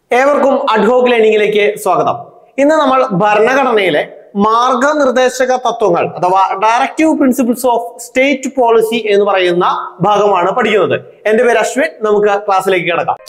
ഏവർക്കും അഡ്ഹോക്ക് ലേണിംഗിലേക്ക് സ്വാഗതം ഇന്ന് നമ്മൾ ഭരണഘടനയിലെ മാർഗനിർദ്ദേശക തത്വങ്ങൾ അഥവാ directive principles of state policy എന്ന് പറയുന്ന ഭാഗമാണ് പഠിക്കുന്നത് എന്റെ പേര് അശ്വിൻ നമുക്ക് ക്ലാസ്സിലേക്ക് കിടക്കാം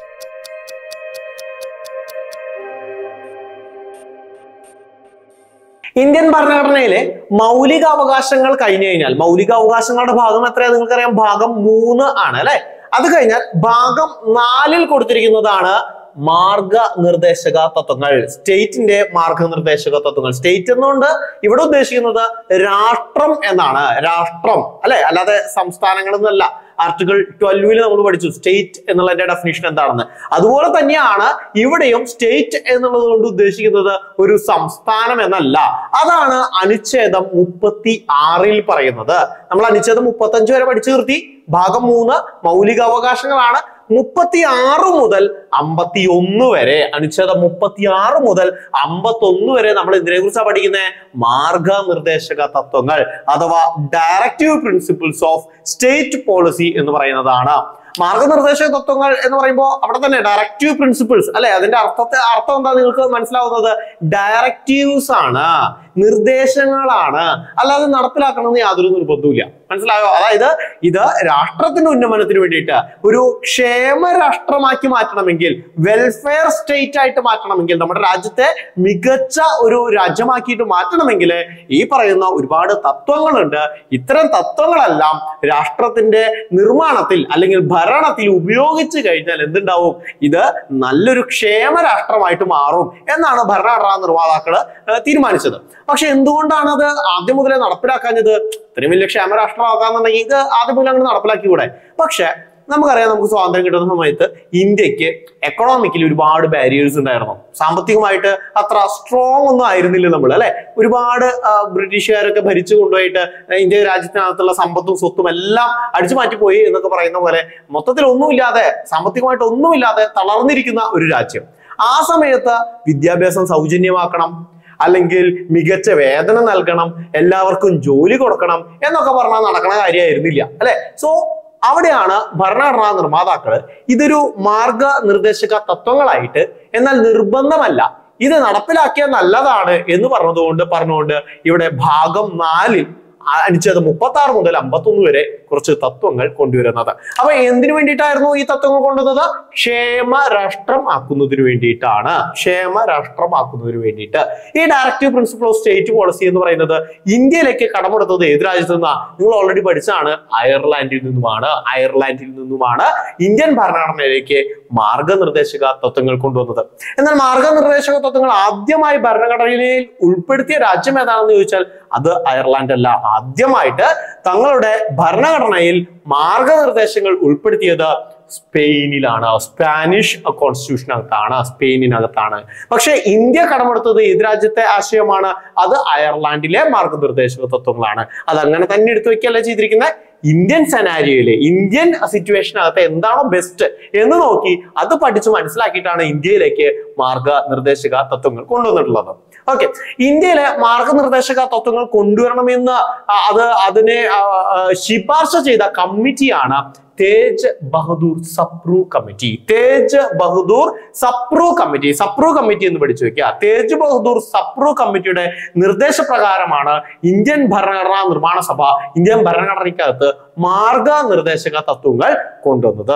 ഇന്ത്യൻ ഭരണഘടനയിലെ മൗലിക അവകാശങ്ങൾ കഴിഞ്ഞു കഴിഞ്ഞാൽ മൗലിക അവകാശങ്ങളുടെ ഭാഗം എത്രയാ നിങ്ങൾക്കറിയാം ഭാഗം മൂന്ന് ആണ് അല്ലെ അത് കഴിഞ്ഞാൽ ഭാഗം നാലിൽ കൊടുത്തിരിക്കുന്നതാണ് മാർഗനിർദ്ദേശക തത്വങ്ങൾ സ്റ്റേറ്റിന്റെ മാർഗനിർദ്ദേശക തത്വങ്ങൾ സ്റ്റേറ്റ് എന്നുകൊണ്ട് ഇവിടെ ഉദ്ദേശിക്കുന്നത് രാഷ്ട്രം എന്നാണ് രാഷ്ട്രം അല്ലെ അല്ലാതെ സംസ്ഥാനങ്ങൾ എന്നല്ല ആർട്ടിക്കിൾ ട്വൽവിൽ നമ്മൾ പഠിച്ചു സ്റ്റേറ്റ് എന്നുള്ളതിന്റെ ഡെഫിനേഷൻ എന്താണെന്ന് അതുപോലെ തന്നെയാണ് ഇവിടെയും സ്റ്റേറ്റ് എന്നുള്ളത് കൊണ്ട് ഉദ്ദേശിക്കുന്നത് ഒരു സംസ്ഥാനം എന്നല്ല അതാണ് അനുച്ഛേദം മുപ്പത്തി ആറിൽ പറയുന്നത് നമ്മൾ അനുച്ഛേദം മുപ്പത്തി അഞ്ച് വരെ പഠിച്ചു നിർത്തി ഭാഗം മൂന്ന് മൗലിക അവകാശങ്ങളാണ് മുപ്പത്തി ആറ് മുതൽ അമ്പത്തി ഒന്ന് വരെ അനുച്ഛേദം മുപ്പത്തി ആറ് മുതൽ അമ്പത്തി ഒന്ന് വരെ നമ്മൾ ഇതിനെ കുറിച്ചാണ് പഠിക്കുന്നത് മാർഗനിർദ്ദേശക തത്വങ്ങൾ അഥവാ directive principles of state policy എന്ന് പറയുന്നതാണ് മാർഗനിർദ്ദേശക തത്വങ്ങൾ എന്ന് പറയുമ്പോൾ അവിടെ തന്നെ ഡയറക്റ്റീവ് പ്രിൻസിപ്പിൾസ് അല്ലെ അതിന്റെ അർത്ഥത്തെ അർത്ഥം എന്താ നിങ്ങൾക്ക് മനസ്സിലാവുന്നത് ഡയറക്റ്റീവ്സ് ആണ് നിർദ്ദേശങ്ങളാണ് അല്ലാതെ നടപ്പിലാക്കണമെന്ന് യാതൊരു നിർബന്ധവുമില്ല മനസ്സിലായോ അതായത് ഇത് രാഷ്ട്രത്തിന്റെ ഉന്നമനത്തിന് വേണ്ടിയിട്ട് ഒരു ക്ഷേമ രാഷ്ട്രമാക്കി മാറ്റണമെങ്കിൽ വെൽഫെയർ സ്റ്റേറ്റ് ആയിട്ട് മാറ്റണമെങ്കിൽ നമ്മുടെ രാജ്യത്തെ മികച്ച ഒരു രാജ്യമാക്കിയിട്ട് മാറ്റണമെങ്കിൽ ഈ പറയുന്ന ഒരുപാട് തത്വങ്ങളുണ്ട് ഇത്തരം തത്വങ്ങളെല്ലാം രാഷ്ട്രത്തിന്റെ നിർമ്മാണത്തിൽ അല്ലെങ്കിൽ ഭരണത്തിൽ ഉപയോഗിച്ചു കഴിഞ്ഞാൽ എന്തുണ്ടാവും ഇത് നല്ലൊരു ക്ഷേമ രാഷ്ട്രമായിട്ട് മാറും എന്നാണ് ഭരണഘടനാ നിർമ്മാതാക്കള് ഏഹ് തീരുമാനിച്ചത് പക്ഷെ എന്തുകൊണ്ടാണ് അത് ആദ്യം മുതലേ നടപ്പിലാക്കാഞ്ഞത് ഇത്രയും വലിയ ക്ഷേമ രാഷ്ട്രമാക്കാന്നുണ്ടെങ്കിൽ ഇത് ആദ്യം മുതലേ അങ്ങ് നടപ്പിലാക്കിക്കൂടെ പക്ഷെ നമുക്കറിയാം നമുക്ക് സ്വാതന്ത്ര്യം കിട്ടുന്ന സമയത്ത് ഇന്ത്യക്ക് എക്കണോമിക്കലി ഒരുപാട് ബാരിയേഴ്സ് ഉണ്ടായിരുന്നു സാമ്പത്തികമായിട്ട് അത്ര സ്ട്രോങ് ഒന്നും ആയിരുന്നില്ല നമ്മൾ അല്ലെ ഒരുപാട് ആ, ബ്രിട്ടീഷുകാരൊക്കെ ഭരിച്ചു കൊണ്ടുപോയിട്ട് ഇന്ത്യ രാജ്യത്തിനകത്തുള്ള സമ്പത്തും സ്വത്തും എല്ലാം അടിച്ചു മാറ്റിപ്പോയി എന്നൊക്കെ പറയുന്ന പോലെ മൊത്തത്തിൽ ഒന്നുമില്ലാതെ സാമ്പത്തികമായിട്ട് ഒന്നുമില്ലാതെ തളർന്നിരിക്കുന്ന ഒരു രാജ്യം ആ സമയത്ത് വിദ്യാഭ്യാസം സൗജന്യമാക്കണം അല്ലെങ്കിൽ മികച്ച വേതനം നൽകണം എല്ലാവർക്കും ജോലി കൊടുക്കണം എന്നൊക്കെ പറഞ്ഞാൽ നടക്കണ കാര്യമായിരുന്നില്ല അല്ലെ സോ അവിടെയാണ് ഭരണഘടനാ നിർമ്മാതാക്കള് ഇതൊരു മാർഗനിർദ്ദേശക തത്വങ്ങളായിട്ട് എന്നാൽ നിർബന്ധമല്ല ഇത് നടപ്പിലാക്കിയാൽ നല്ലതാണ് എന്ന് പറഞ്ഞതുകൊണ്ട് പറഞ്ഞുകൊണ്ട് ഇവിടെ ഭാഗം നാലിൽ ആ- അനുച്ഛേദം മുപ്പത്തി ആറ് മുതൽ അമ്പത്തൊന്ന് വരെ കുറച്ച് തത്വങ്ങൾ കൊണ്ടുവരുന്നത് അപ്പൊ എന്തിനു വേണ്ടിയിട്ടായിരുന്നു ഈ തത്വങ്ങൾ കൊണ്ടുവന്നത് ക്ഷേമ രാഷ്ട്രം ആക്കുന്നതിന് വേണ്ടിയിട്ടാണ് ക്ഷേമ രാഷ്ട്രം ആക്കുന്നതിന് വേണ്ടിയിട്ട് ഈ directive principle of state policy എന്ന് പറയുന്നത് ഇന്ത്യയിലേക്ക് കടമെടുത്തത് ഏത് രാജ്യത്തു നിന്നാ നിങ്ങൾ ഓൾറെഡി പഠിച്ചാണ് അയർലാൻഡിൽ നിന്നുമാണ് അയർലാൻഡിൽ നിന്നുമാണ് ഇന്ത്യൻ ഭരണഘടനയിലേക്ക് മാർഗനിർദ്ദേശക തത്വങ്ങൾ കൊണ്ടുവന്നത് എന്നാൽ മാർഗനിർദ്ദേശക തത്വങ്ങൾ ആദ്യമായി ഭരണഘടനയിൽ ഉൾപ്പെടുത്തിയ രാജ്യം ഏതാണെന്ന് ചോദിച്ചാൽ അത് അയർലാൻഡ് അല്ല ആദ്യമായിട്ട് തങ്ങളുടെ ഭരണഘടനയിൽ മാർഗനിർദ്ദേശങ്ങൾ ഉൾപ്പെടുത്തിയത് സ്പെയിനിലാണ് സ്പാനിഷ് കോൺസ്റ്റിറ്റ്യൂഷനകത്താണ് സ്പെയിനിനകത്താണ് പക്ഷെ ഇന്ത്യ കടമെടുത്തത് ഏത് രാജ്യത്തെ ആശയമാണ് അത് അയർലാൻഡിലെ മാർഗനിർദ്ദേശക തത്വങ്ങളാണ് അത് അങ്ങനെ തന്നെ എടുത്തു വെക്കുകയല്ല ചെയ്തിരിക്കുന്നത് ഇന്ത്യൻ സെനാരിയോയിലെ ഇന്ത്യൻ സിറ്റുവേഷനകത്ത് എന്താണോ ബെസ്റ്റ് എന്ന് നോക്കി അത് പഠിച്ച് മനസ്സിലാക്കിയിട്ടാണ് ഇന്ത്യയിലേക്ക് മാർഗനിർദ്ദേശക തത്വങ്ങൾ കൊണ്ടുവന്നിട്ടുള്ളത് ഓക്കെ ഇന്ത്യയിലെ മാർഗനിർദ്ദേശക തത്വങ്ങൾ കൊണ്ടുവരണമെന്ന് ആ, അത് അതിനെ ആ, ആ, ശിപാർശ ചെയ്ത കമ്മിറ്റിയാണ് Tej Bahadur Sapru committee Tej Bahadur Sapru committee Sapru committee എന്ന് പഠിച്ചു വെക്കുക തേജ് ബഹദൂർ സപ്രു കമ്മിറ്റിയുടെ നിർദ്ദേശപ്രകാരമാണ് ഇന്ത്യൻ ഭരണഘടനാ നിർമ്മാണ സഭ ഇന്ത്യൻ ഭരണഘടനയ്ക്കകത്ത് മാർഗനിർദ്ദേശക തത്വങ്ങൾ കൊണ്ടുവന്നത്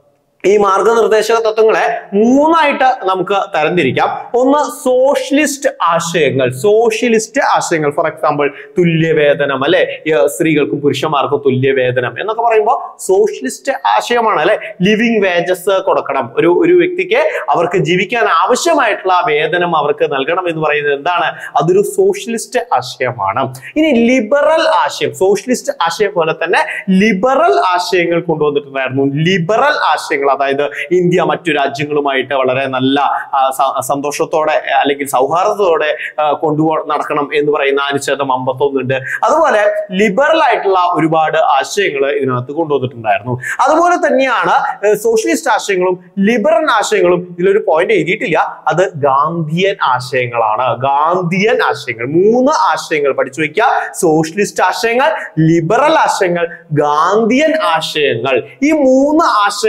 ഈ മാർഗനിർദ്ദേശക തത്വങ്ങളെ മൂന്നായിട്ട് നമുക്ക് തരംതിരിക്കാം ഒന്ന് സോഷ്യലിസ്റ്റ് ആശയങ്ങൾ സോഷ്യലിസ്റ്റ് ആശയങ്ങൾ ഫോർ എക്സാമ്പിൾ തുല്യവേതനം അല്ലെ ഏർ സ്ത്രീകൾക്കും പുരുഷന്മാർക്കും തുല്യവേതനം എന്നൊക്കെ പറയുമ്പോൾ സോഷ്യലിസ്റ്റ് ആശയമാണ് അല്ലെ ലിവിങ് വേജസ് കൊടുക്കണം ഒരു ഒരു വ്യക്തിക്ക് അവർക്ക് ജീവിക്കാൻ ആവശ്യമായിട്ടുള്ള വേതനം അവർക്ക് നൽകണം എന്ന് പറയുന്നത് എന്താണ് അതൊരു സോഷ്യലിസ്റ്റ് ആശയമാണ് ഇനി ലിബറൽ ആശയം സോഷ്യലിസ്റ്റ് ആശയം പോലെ തന്നെ ലിബറൽ ആശയങ്ങൾ കൊണ്ടുവന്നിട്ടുണ്ടായിരുന്നു ലിബറൽ ആശയങ്ങൾ അതായത് ഇന്ത്യ മറ്റു രാജ്യങ്ങളുമായിട്ട് വളരെ നല്ല ആ, സ- സന്തോഷത്തോടെ അല്ലെങ്കിൽ സൗഹാർദ്ദത്തോടെ ആ, കൊണ്ടുപോ നടക്കണം എന്ന് പറയുന്ന അനുച്ഛേദം അമ്പത്തൊന്നുണ്ട് അതുപോലെ ലിബറൽ ആയിട്ടുള്ള ഒരുപാട് ആശയങ്ങൾ ഇതിനകത്ത് കൊണ്ടുവന്നിട്ടുണ്ടായിരുന്നു അതുപോലെ തന്നെയാണ് സോഷ്യലിസ്റ്റ് ആശയങ്ങളും ലിബറൽ ആശയങ്ങളും ഇതിലൊരു പോയിന്റ് എഴുതിയിട്ടില്ല അത് ഗാന്ധിയൻ ആശയങ്ങളാണ് ഗാന്ധിയൻ ആശയങ്ങൾ മൂന്ന് ആശയങ്ങൾ പഠിച്ചു വെക്കുക സോഷ്യലിസ്റ്റ് ആശയങ്ങൾ ലിബറൽ ആശയങ്ങൾ ഗാന്ധിയൻ ആശയങ്ങൾ ഈ മൂന്ന് ആശയങ്ങൾ ഉൾക്കൊണ്ട്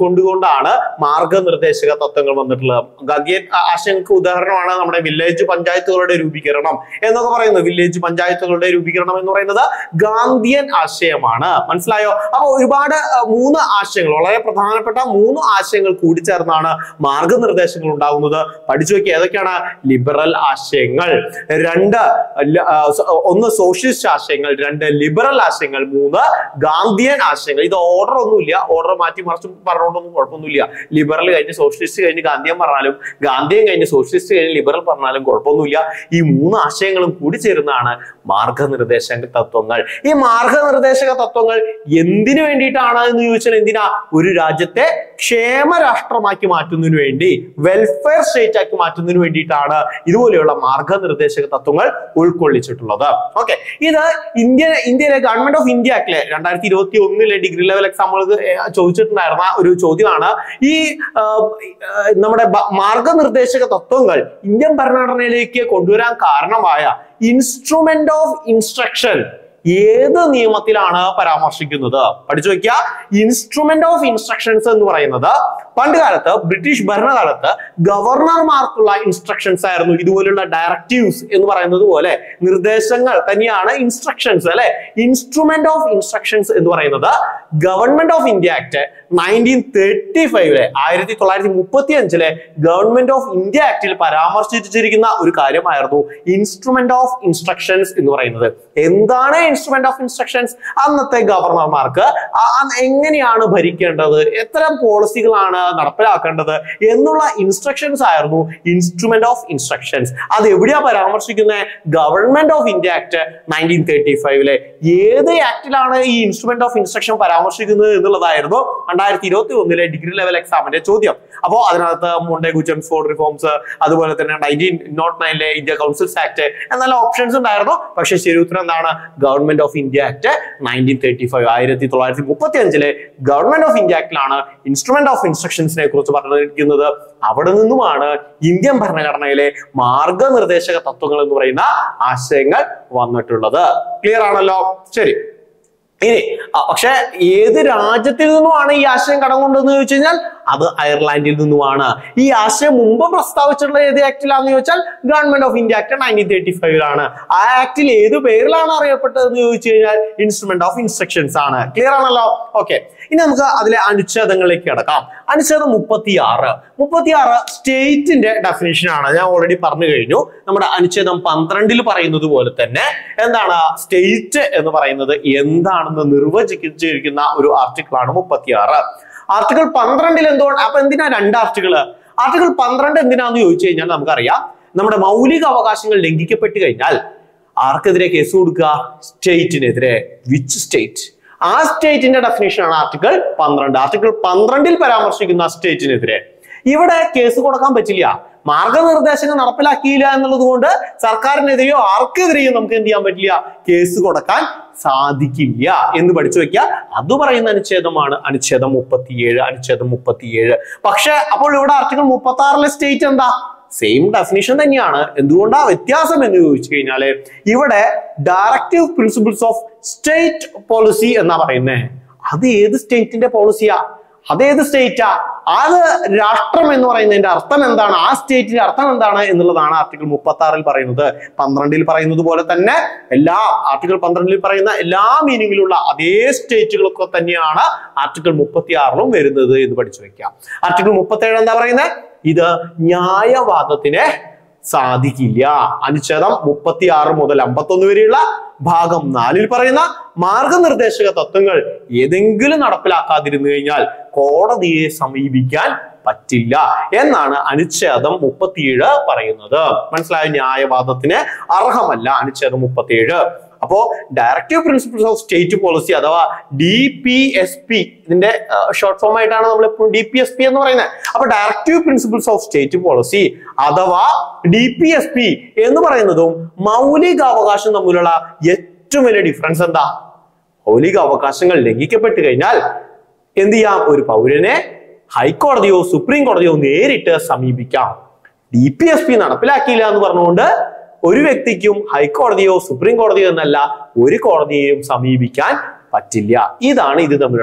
ഉൾക്കൊണ്ടുകൊണ്ടാണ് മാർഗനിർദ്ദേശക തത്വങ്ങൾ വന്നിട്ടുള്ളത് ഗാന്ധിയൻ ആ- ആശയങ്ങൾക്ക് ഉദാഹരണമാണ് നമ്മുടെ വില്ലേജ് പഞ്ചായത്തുകളുടെ രൂപീകരണം എന്നൊക്കെ പറയുന്നത് വില്ലേജ് പഞ്ചായത്തുകളുടെ രൂപീകരണം എന്ന് പറയുന്നത് ഗാന്ധിയൻ ആശയമാണ് മനസ്സിലായോ അപ്പൊ ഒരുപാട് ആ, മൂന്ന് ആശയങ്ങൾ വളരെ പ്രധാനപ്പെട്ട മൂന്ന് ആശയങ്ങൾ കൂടിച്ചേർന്നാണ് മാർഗനിർദ്ദേശങ്ങൾ ഉണ്ടാകുന്നത് പഠിച്ചു നോക്കി ഏതൊക്കെയാണ് ലിബറൽ ആശയങ്ങൾ രണ്ട് ല- ആ, സ- ഒന്ന് സോഷ്യലിസ്റ്റ് ആശയങ്ങൾ രണ്ട് ലിബറൽ ആശയങ്ങൾ മൂന്ന് ഗാന്ധിയൻ ആശയങ്ങൾ ഇത് ഓർഡർ ഒന്നുമില്ല ഓർഡർ മാറ്റി മറിച്ച് പറഞ്ഞുകൊണ്ടൊന്നും കുഴപ്പമൊന്നുമില്ല ലിബറൽ കഴിഞ്ഞ് സോഷ്യലിസ്റ്റ് കഴിഞ്ഞ് ഗാന്ധിയൻ പറഞ്ഞാലും ഗാന്ധിയൻ കഴിഞ്ഞ് സോഷ്യലിസ്റ്റ് കഴിഞ്ഞ് ലിബറൽ പറഞ്ഞാലും കുഴപ്പമൊന്നുമില്ല ഈ മൂന്ന് ആശയങ്ങളും കൂടി ചേരുന്നതാണ് മാർഗനിർദ്ദേശക തത്വങ്ങൾ ഈ മാർഗനിർദ്ദേശക തത്വങ്ങൾ എന്തിനു വേണ്ടിയിട്ടാണ് എന്ന് ചോദിച്ചാൽ എന്തിനാ ഒരു രാജ്യത്തെ ക്ഷേമ രാഷ്ട്രമാക്കി മാറ്റുന്നതിന് വേണ്ടി വെൽഫെയർ സ്റ്റേറ്റ് ആക്കി മാറ്റുന്നതിന് വേണ്ടിയിട്ടാണ് ഇതുപോലെയുള്ള മാർഗനിർദ്ദേശക തത്വങ്ങൾ ഉൾക്കൊള്ളിച്ചിട്ടുള്ളത് ഓക്കെ ഇത് ഇന്ത്യ ഇന്ത്യയിലെ ഗവൺമെന്റ് ഓഫ് ഇന്ത്യ ആക്ടിലെ രണ്ടായിരത്തി ഇരുപത്തി ഒന്നിലെ ഡിഗ്രി ലെവൽ എക്സാമുകൾക്ക് ചോദിച്ചിട്ടുണ്ടായിരുന്ന ഒരു ചോദ്യമാണ് ഈ ആ, ആ, നമ്മുടെ ബ- മാർഗനിർദ്ദേശക തത്വങ്ങൾ ഇന്ത്യൻ ഭരണഘടനയിലേക്ക് കൊണ്ടുവരാൻ കാരണമായ ഇൻസ്ട്രുമെന്റ് ഓഫ് ഇൻസ്ട്രക്ഷൻ ഏത് നിയമത്തിലാണ് പരാമർശിക്കുന്നത് പഠിച്ചു വെക്കുക ഇൻസ്ട്രുമെന്റ് ഓഫ് ഇൻസ്ട്രക്ഷൻസ് എന്ന് പറയുന്നത് പണ്ട് കാലത്ത് ബ്രിട്ടീഷ് ഭരണകാലത്ത് ഗവർണർമാർക്കുള്ള ഇൻസ്ട്രക്ഷൻസ് ആയിരുന്നു ഇതുപോലുള്ള ഡയറക്റ്റീവ്സ് എന്ന് പറയുന്നത് പോലെ നിർദ്ദേശങ്ങൾ തന്നെയാണ് ഇൻസ്ട്രക്ഷൻസ് അല്ലെ ഇൻസ്ട്രുമെന്റ് ഓഫ് ഇൻസ്ട്രക്ഷൻസ് എന്ന് പറയുന്നത് government of India act nineteen thirty ഫൈവിലെ ആയിരത്തി തൊള്ളായിരത്തി മുപ്പത്തി അഞ്ചിലെ ഗവൺമെന്റ് ഓഫ് ഇന്ത്യ ആക്ടിൽ പരാമർശിച്ചിരിക്കുന്ന ഒരു കാര്യമായിരുന്നു ഇൻസ്ട്രുമെന്റ് ഓഫ് ഇൻസ്ട്രക്ഷൻസ് എന്ന് പറയുന്നത് എന്താണ് ഇൻസ്ട്രുമെന്റ് ഓഫ് ഇൻസ്ട്രക്ഷൻസ് അന്നത്തെ ഗവർണർമാർക്ക് ആ- ആ എങ്ങനെയാണ് ഭരിക്കേണ്ടത് എത്തരം പോളിസികളാണ് നടപ്പിലാക്കേണ്ടത് എന്നുള്ള ഇൻസ്ട്രക്ഷൻസ് ആയിരുന്നു ഇൻസ്ട്രുമെന്റ് ഓഫ് ഇൻസ്ട്രക്ഷൻസ് അത് എവിടെയാ പരാമർശിക്കുന്നത് government of India act nineteen thirty ഫൈവിലെ ഏത് ആക്ടിലാണ് ഈ ഇൻസ്ട്രുമെന്റ് ഓഫ് ഇൻസ്ട്രക്ഷൻ പരാമർശിക്കുന്നത് എന്നുള്ളതായിരുന്നു രണ്ടായിരത്തി ഇരുപത്തി ഒന്നിലെ ഡിഗ്രി ലെവൽ എക്സാമിന്റെ ചോദ്യം അപ്പോൾ അതിനകത്ത് മോണ്ടെ ഗുജൻസ് ഫോർഡ് റിഫോംസ് അതുപോലെ തന്നെ നയൻറ്റീൻ നോട്ട് നയനിലെ ഇന്ത്യ കൗൺസിൽസ് ആക്ട് എന്നെല്ലാം ഓപ്ഷൻസ് ഉണ്ടായിരുന്നു പക്ഷേ ശരി ഉത്തരം എന്താണ് government of India act nineteen thirty five ആയിരത്തി തൊള്ളായിരത്തി മുപ്പത്തി അഞ്ചിലെ ഗവൺമെന്റ് ഓഫ് ഇന്ത്യ ആക്ടിലാണ് ഇൻസ്ട്രുമെന്റ് ഓഫ് ഇൻസ്ട്രക്ഷൻസിനെ കുറിച്ച് പറഞ്ഞിരിക്കുന്നത് അവിടെ നിന്നുമാണ് ഇന്ത്യൻ ഭരണഘടനയിലെ മാർഗനിർദ്ദേശക തത്വങ്ങൾ എന്ന് പറയുന്ന ആശയങ്ങൾ വന്നിട്ടുള്ളത് ക്ലിയർ ആണല്ലോ ശരി ഇനി ആ, പക്ഷെ ഏത് രാജ്യത്തിൽ നിന്നുമാണ് ഈ ആശയം കടം കൊണ്ടതെന്ന് ചോദിച്ചു കഴിഞ്ഞാൽ അത് അയർലാൻഡിൽ നിന്നുമാണ് ഈ ആശയം മുമ്പ് പ്രസ്താവിച്ചിട്ടുള്ള ഏത് ആക്ടിലാന്ന് ചോദിച്ചാൽ government of India act nineteen thirty ഫൈവിലാണ് ആ ആക്ടിൽ ഏത് പേരിലാണ് അറിയപ്പെട്ടതെന്ന് ചോദിച്ചു കഴിഞ്ഞാൽ ഇൻസ്ട്രുമെന്റ് ഓഫ് ഇൻസ്ട്രക്ഷൻസ് ആണ് ക്ലിയർ ആണല്ലോ ഓക്കെ ഇനി നമുക്ക് അതിലെ അനുച്ഛേദങ്ങളിലേക്ക് കിടക്കാം അനുച്ഛേദം മുപ്പത്തി ആറ് മുപ്പത്തി ആറ് സ്റ്റേറ്റിന്റെ ഡെഫിനേഷൻ ആണ് ഞാൻ ഓൾറെഡി പറഞ്ഞു കഴിഞ്ഞു നമ്മുടെ അനുച്ഛേദം പന്ത്രണ്ടിൽ പറയുന്നത് പോലെ തന്നെ എന്താണ് സ്റ്റേറ്റ് എന്ന് പറയുന്നത് എന്താണെന്ന് നിർവചിച്ചിരിക്കുന്ന ഒരു ആർട്ടിക്കിൾ ആണ് മുപ്പത്തി ആറ് ആർട്ടിക്കിൾ പന്ത്രണ്ടിൽ എന്തുകൊണ്ട് അപ്പൊ എന്തിനാ രണ്ട് ആർട്ടിക്കിൾ ആർട്ടിക്കിൾ പന്ത്രണ്ട് എന്തിനാന്ന് ചോദിച്ചു കഴിഞ്ഞാൽ നമുക്കറിയാം നമ്മുടെ മൗലിക അവകാശങ്ങൾ ലംഘിക്കപ്പെട്ട് കഴിഞ്ഞാൽ ആർക്കെതിരെ കേസ് കൊടുക്കുക സ്റ്റേറ്റിനെതിരെ വിച്ച് സ്റ്റേറ്റ് ആ സ്റ്റേറ്റിന്റെ ഡെഫിനേഷൻ ആണ് ആർട്ടിക്കിൾ പന്ത്രണ്ട് ആർട്ടിക്കിൾ പന്ത്രണ്ടിൽ പരാമർശിക്കുന്ന സ്റ്റേറ്റിനെതിരെ ഇവിടെ കേസ് കൊടുക്കാൻ പറ്റില്ല മാർഗനിർദ്ദേശങ്ങൾ നടപ്പിലാക്കിയില്ല എന്നുള്ളത് കൊണ്ട് സർക്കാരിനെതിരെയോ ആർക്കെതിരെയോ നമുക്ക് എന്ത് ചെയ്യാൻ പറ്റില്ല കേസ് കൊടുക്കാൻ സാധിക്കില്ല എന്ന് പഠിച്ചു വെക്കുക അത് പറയുന്ന അനുച്ഛേദമാണ് അനുച്ഛേദം മുപ്പത്തിയേഴ് അനുച്ഛേദം മുപ്പത്തിയേഴ് പക്ഷെ അപ്പോൾ ഇവിടെ ആർട്ടിക്കിൾ മുപ്പത്തി ആറിലെ സ്റ്റേറ്റ് എന്താ സെയിം ഡെഫിനിഷൻ തന്നെയാണ് എന്തുകൊണ്ടാ വ്യത്യാസം എന്ന് ചോദിച്ചു കഴിഞ്ഞാല് ഇവിടെ directive principles of state policy എന്നാ പറയുന്നേ അത് ഏത് സ്റ്റേറ്റിന്റെ പോളിസിയാ അതേത് സ്റ്റേറ്റാ അത് രാഷ്ട്രം എന്ന് പറയുന്നതിന്റെ അർത്ഥം എന്താണ് ആ സ്റ്റേറ്റിന്റെ അർത്ഥം എന്താണ് എന്നുള്ളതാണ് ആർട്ടിക്കിൾ മുപ്പത്തി ആറിൽ പറയുന്നത് പന്ത്രണ്ടിൽ പറയുന്നത് പോലെ തന്നെ എല്ലാ ആർട്ടിക്കിൾ പന്ത്രണ്ടിൽ പറയുന്ന എല്ലാ മീനിങ്ങിലുള്ള അതേ സ്റ്റേറ്റുകളൊക്കെ തന്നെയാണ് ആർട്ടിക്കിൾ മുപ്പത്തി ആറിലും വരുന്നത് എന്ന് പഠിച്ചു വെക്കാം ആർട്ടിക്കിൾ മുപ്പത്തി ഏഴ് എന്താ പറയുന്നത് ഇത് ന്യായവാദത്തിന് സാധിക്കില്ല അനുച്ഛേദം മുപ്പത്തി ആറ് മുതൽ അമ്പത്തൊന്ന് വരെയുള്ള ഭാഗം നാലിൽ പറയുന്ന മാർഗനിർദ്ദേശക തത്വങ്ങൾ ഏതെങ്കിലും നടപ്പിലാക്കാതിരുന്നു കഴിഞ്ഞാൽ കോടതിയെ സമീപിക്കാൻ പറ്റില്ല എന്നാണ് അനുച്ഛേദം മുപ്പത്തിയേഴ് പറയുന്നത് മനസ്സിലായ ന്യായവാദത്തിന് അർഹമല്ല അനുച്ഛേദം മുപ്പത്തിയേഴ് അപ്പോ directive principles of state policy അഥവാ ഡി പി എസ് പി ഇതിന്റെ ഷോർട്ട് ഫോം ആയിട്ടാണ് നമ്മൾ എപ്പോഴും ഡി പി എസ് പി എന്ന് പറയുന്നത് അപ്പൊ directive principles of state policy അഥവാ ഡി പി എസ് പി എന്ന് പറയുന്നതും മൗലിക അവകാശം തമ്മിലുള്ള ഏറ്റവും വലിയ ഡിഫറൻസ് എന്താ മൗലിക അവകാശങ്ങൾ ലംഘിക്കപ്പെട്ട് കഴിഞ്ഞാൽ എന്ത് ചെയ്യാം ഒരു പൗരനെ ഹൈക്കോടതിയോ സുപ്രീം കോടതിയോ നേരിട്ട് സമീപിക്കാം ഡി പി എസ് പി നടപ്പിലാക്കിയില്ല എന്ന് പറഞ്ഞുകൊണ്ട് ഒരു വ്യക്തിക്കും ഹൈക്കോടതിയോ സുപ്രീം കോടതിയോ എന്നല്ല ഒരു കോടതിയെയും സമീപിക്കാൻ പറ്റില്ല ഇതാണ് ഇത് തമ്മിലുള്ള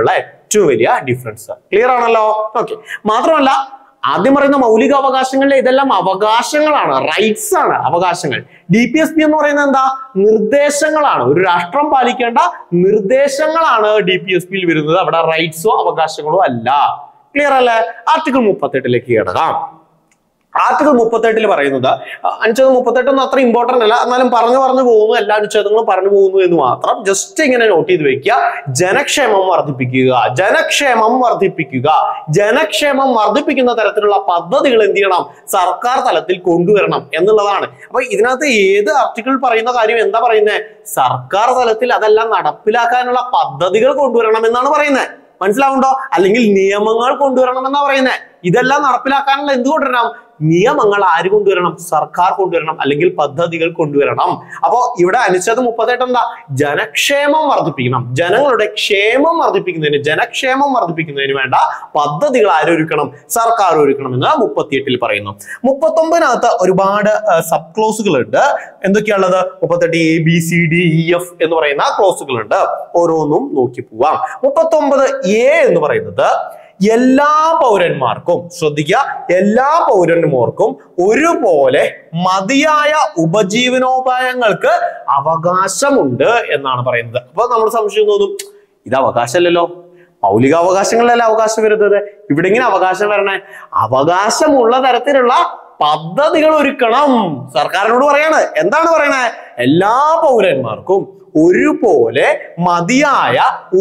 ഏറ്റവും വലിയ ഡിഫറൻസ് ക്ലിയർ ആണല്ലോ ഓക്കെ മാത്രമല്ല ആദ്യം പറയുന്ന മൗലിക അവകാശങ്ങളിലെ ഇതെല്ലാം അവകാശങ്ങളാണ് റൈറ്റ്സ് ആണ് അവകാശങ്ങൾ ഡി പി എസ് പി എന്ന് പറയുന്നത് എന്താ നിർദ്ദേശങ്ങളാണ് ഒരു രാഷ്ട്രം പാലിക്കേണ്ട നിർദ്ദേശങ്ങളാണ് ഡി പി എസ് പിയിൽ വരുന്നത് അവിടെ റൈറ്റ്സോ അവകാശങ്ങളോ അല്ല ക്ലിയർ അല്ലേ ആർട്ടിക്കിൾ മുപ്പത്തെട്ടിലേക്ക് കിടക്കാം ആർട്ടിക്കിൾ മുപ്പത്തെട്ടിൽ പറയുന്നത് അഹ് അനുച്ഛേദം മുപ്പത്തെട്ടൊന്നും അത്ര ഇമ്പോർട്ടന്റ് അല്ല എന്നാലും പറഞ്ഞു പറഞ്ഞു പോകുന്നു എല്ലാ അനുച്ഛേദങ്ങളും പറഞ്ഞു പോകുന്നു എന്ന് മാത്രം ജസ്റ്റ് ഇങ്ങനെ നോട്ട് ചെയ്ത് വെക്കുക ജനക്ഷേമം വർദ്ധിപ്പിക്കുക ജനക്ഷേമം വർദ്ധിപ്പിക്കുക ജനക്ഷേമം വർദ്ധിപ്പിക്കുന്ന തരത്തിലുള്ള പദ്ധതികൾ എന്ത് ചെയ്യണം സർക്കാർ തലത്തിൽ കൊണ്ടുവരണം എന്നുള്ളതാണ് അപ്പൊ ഇതിനകത്ത് ഏത് ആർട്ടിക്കിൾ പറയുന്ന കാര്യം എന്താ പറയുന്നത് സർക്കാർ തലത്തിൽ അതെല്ലാം നടപ്പിലാക്കാനുള്ള പദ്ധതികൾ കൊണ്ടുവരണം എന്നാണ് പറയുന്നത് മനസ്സിലാവുണ്ടോ അല്ലെങ്കിൽ നിയമങ്ങൾ കൊണ്ടുവരണം എന്നാ പറയുന്നത് ഇതെല്ലാം നടപ്പിലാക്കാനുള്ള എന്ത് കൊണ്ടുവരണം നിയമങ്ങൾ ആര് കൊണ്ടുവരണം സർക്കാർ കൊണ്ടുവരണം അല്ലെങ്കിൽ പദ്ധതികൾ കൊണ്ടുവരണം അപ്പോ ഇവിടെ അനുച്ഛേദം മുപ്പത്തെട്ട് എന്താ ജനക്ഷേമം വർദ്ധിപ്പിക്കണം ജനങ്ങളുടെ ക്ഷേമം വർദ്ധിപ്പിക്കുന്നതിന് ജനക്ഷേമം വർദ്ധിപ്പിക്കുന്നതിന് വേണ്ട പദ്ധതികൾ ആരൊരുക്കണം സർക്കാർ ഒരുക്കണം എന്ന് മുപ്പത്തിയെട്ടിൽ പറയുന്നു മുപ്പത്തൊമ്പതിനകത്ത് ഒരുപാട് സബ് ക്ലോസുകൾ ഉണ്ട് എന്തൊക്കെയാണുള്ളത് മുപ്പത്തെട്ട് A B C D E F എന്ന് പറയുന്ന ക്ലോസുകൾ ഉണ്ട് ഓരോന്നും നോക്കി പോവാം മുപ്പത്തൊമ്പത് എ എന്ന് പറയുന്നത് എല്ലാ പൗരന്മാർക്കും ശ്രദ്ധിക്കുക എല്ലാ പൗരന്മാർക്കും ഒരുപോലെ മതിയായ ഉപജീവനോപായങ്ങൾക്ക് അവകാശമുണ്ട് എന്നാണ് പറയുന്നത് അപ്പൊ നമ്മൾ സംശയം തോന്നും ഇത് അവകാശമല്ലല്ലോ മൗലിക അവകാശങ്ങളിലല്ല അവകാശം വരുന്നത് ഇവിടെ ഇങ്ങനെ അവകാശം വരണേ അവകാശമുള്ള തരത്തിലുള്ള പദ്ധതികൾ ഒരുക്കണം സർക്കാരിനോട് പറയാണ് എന്താണ് പറയണേ എല്ലാ പൗരന്മാർക്കും ഒരുപോലെ മതിയായ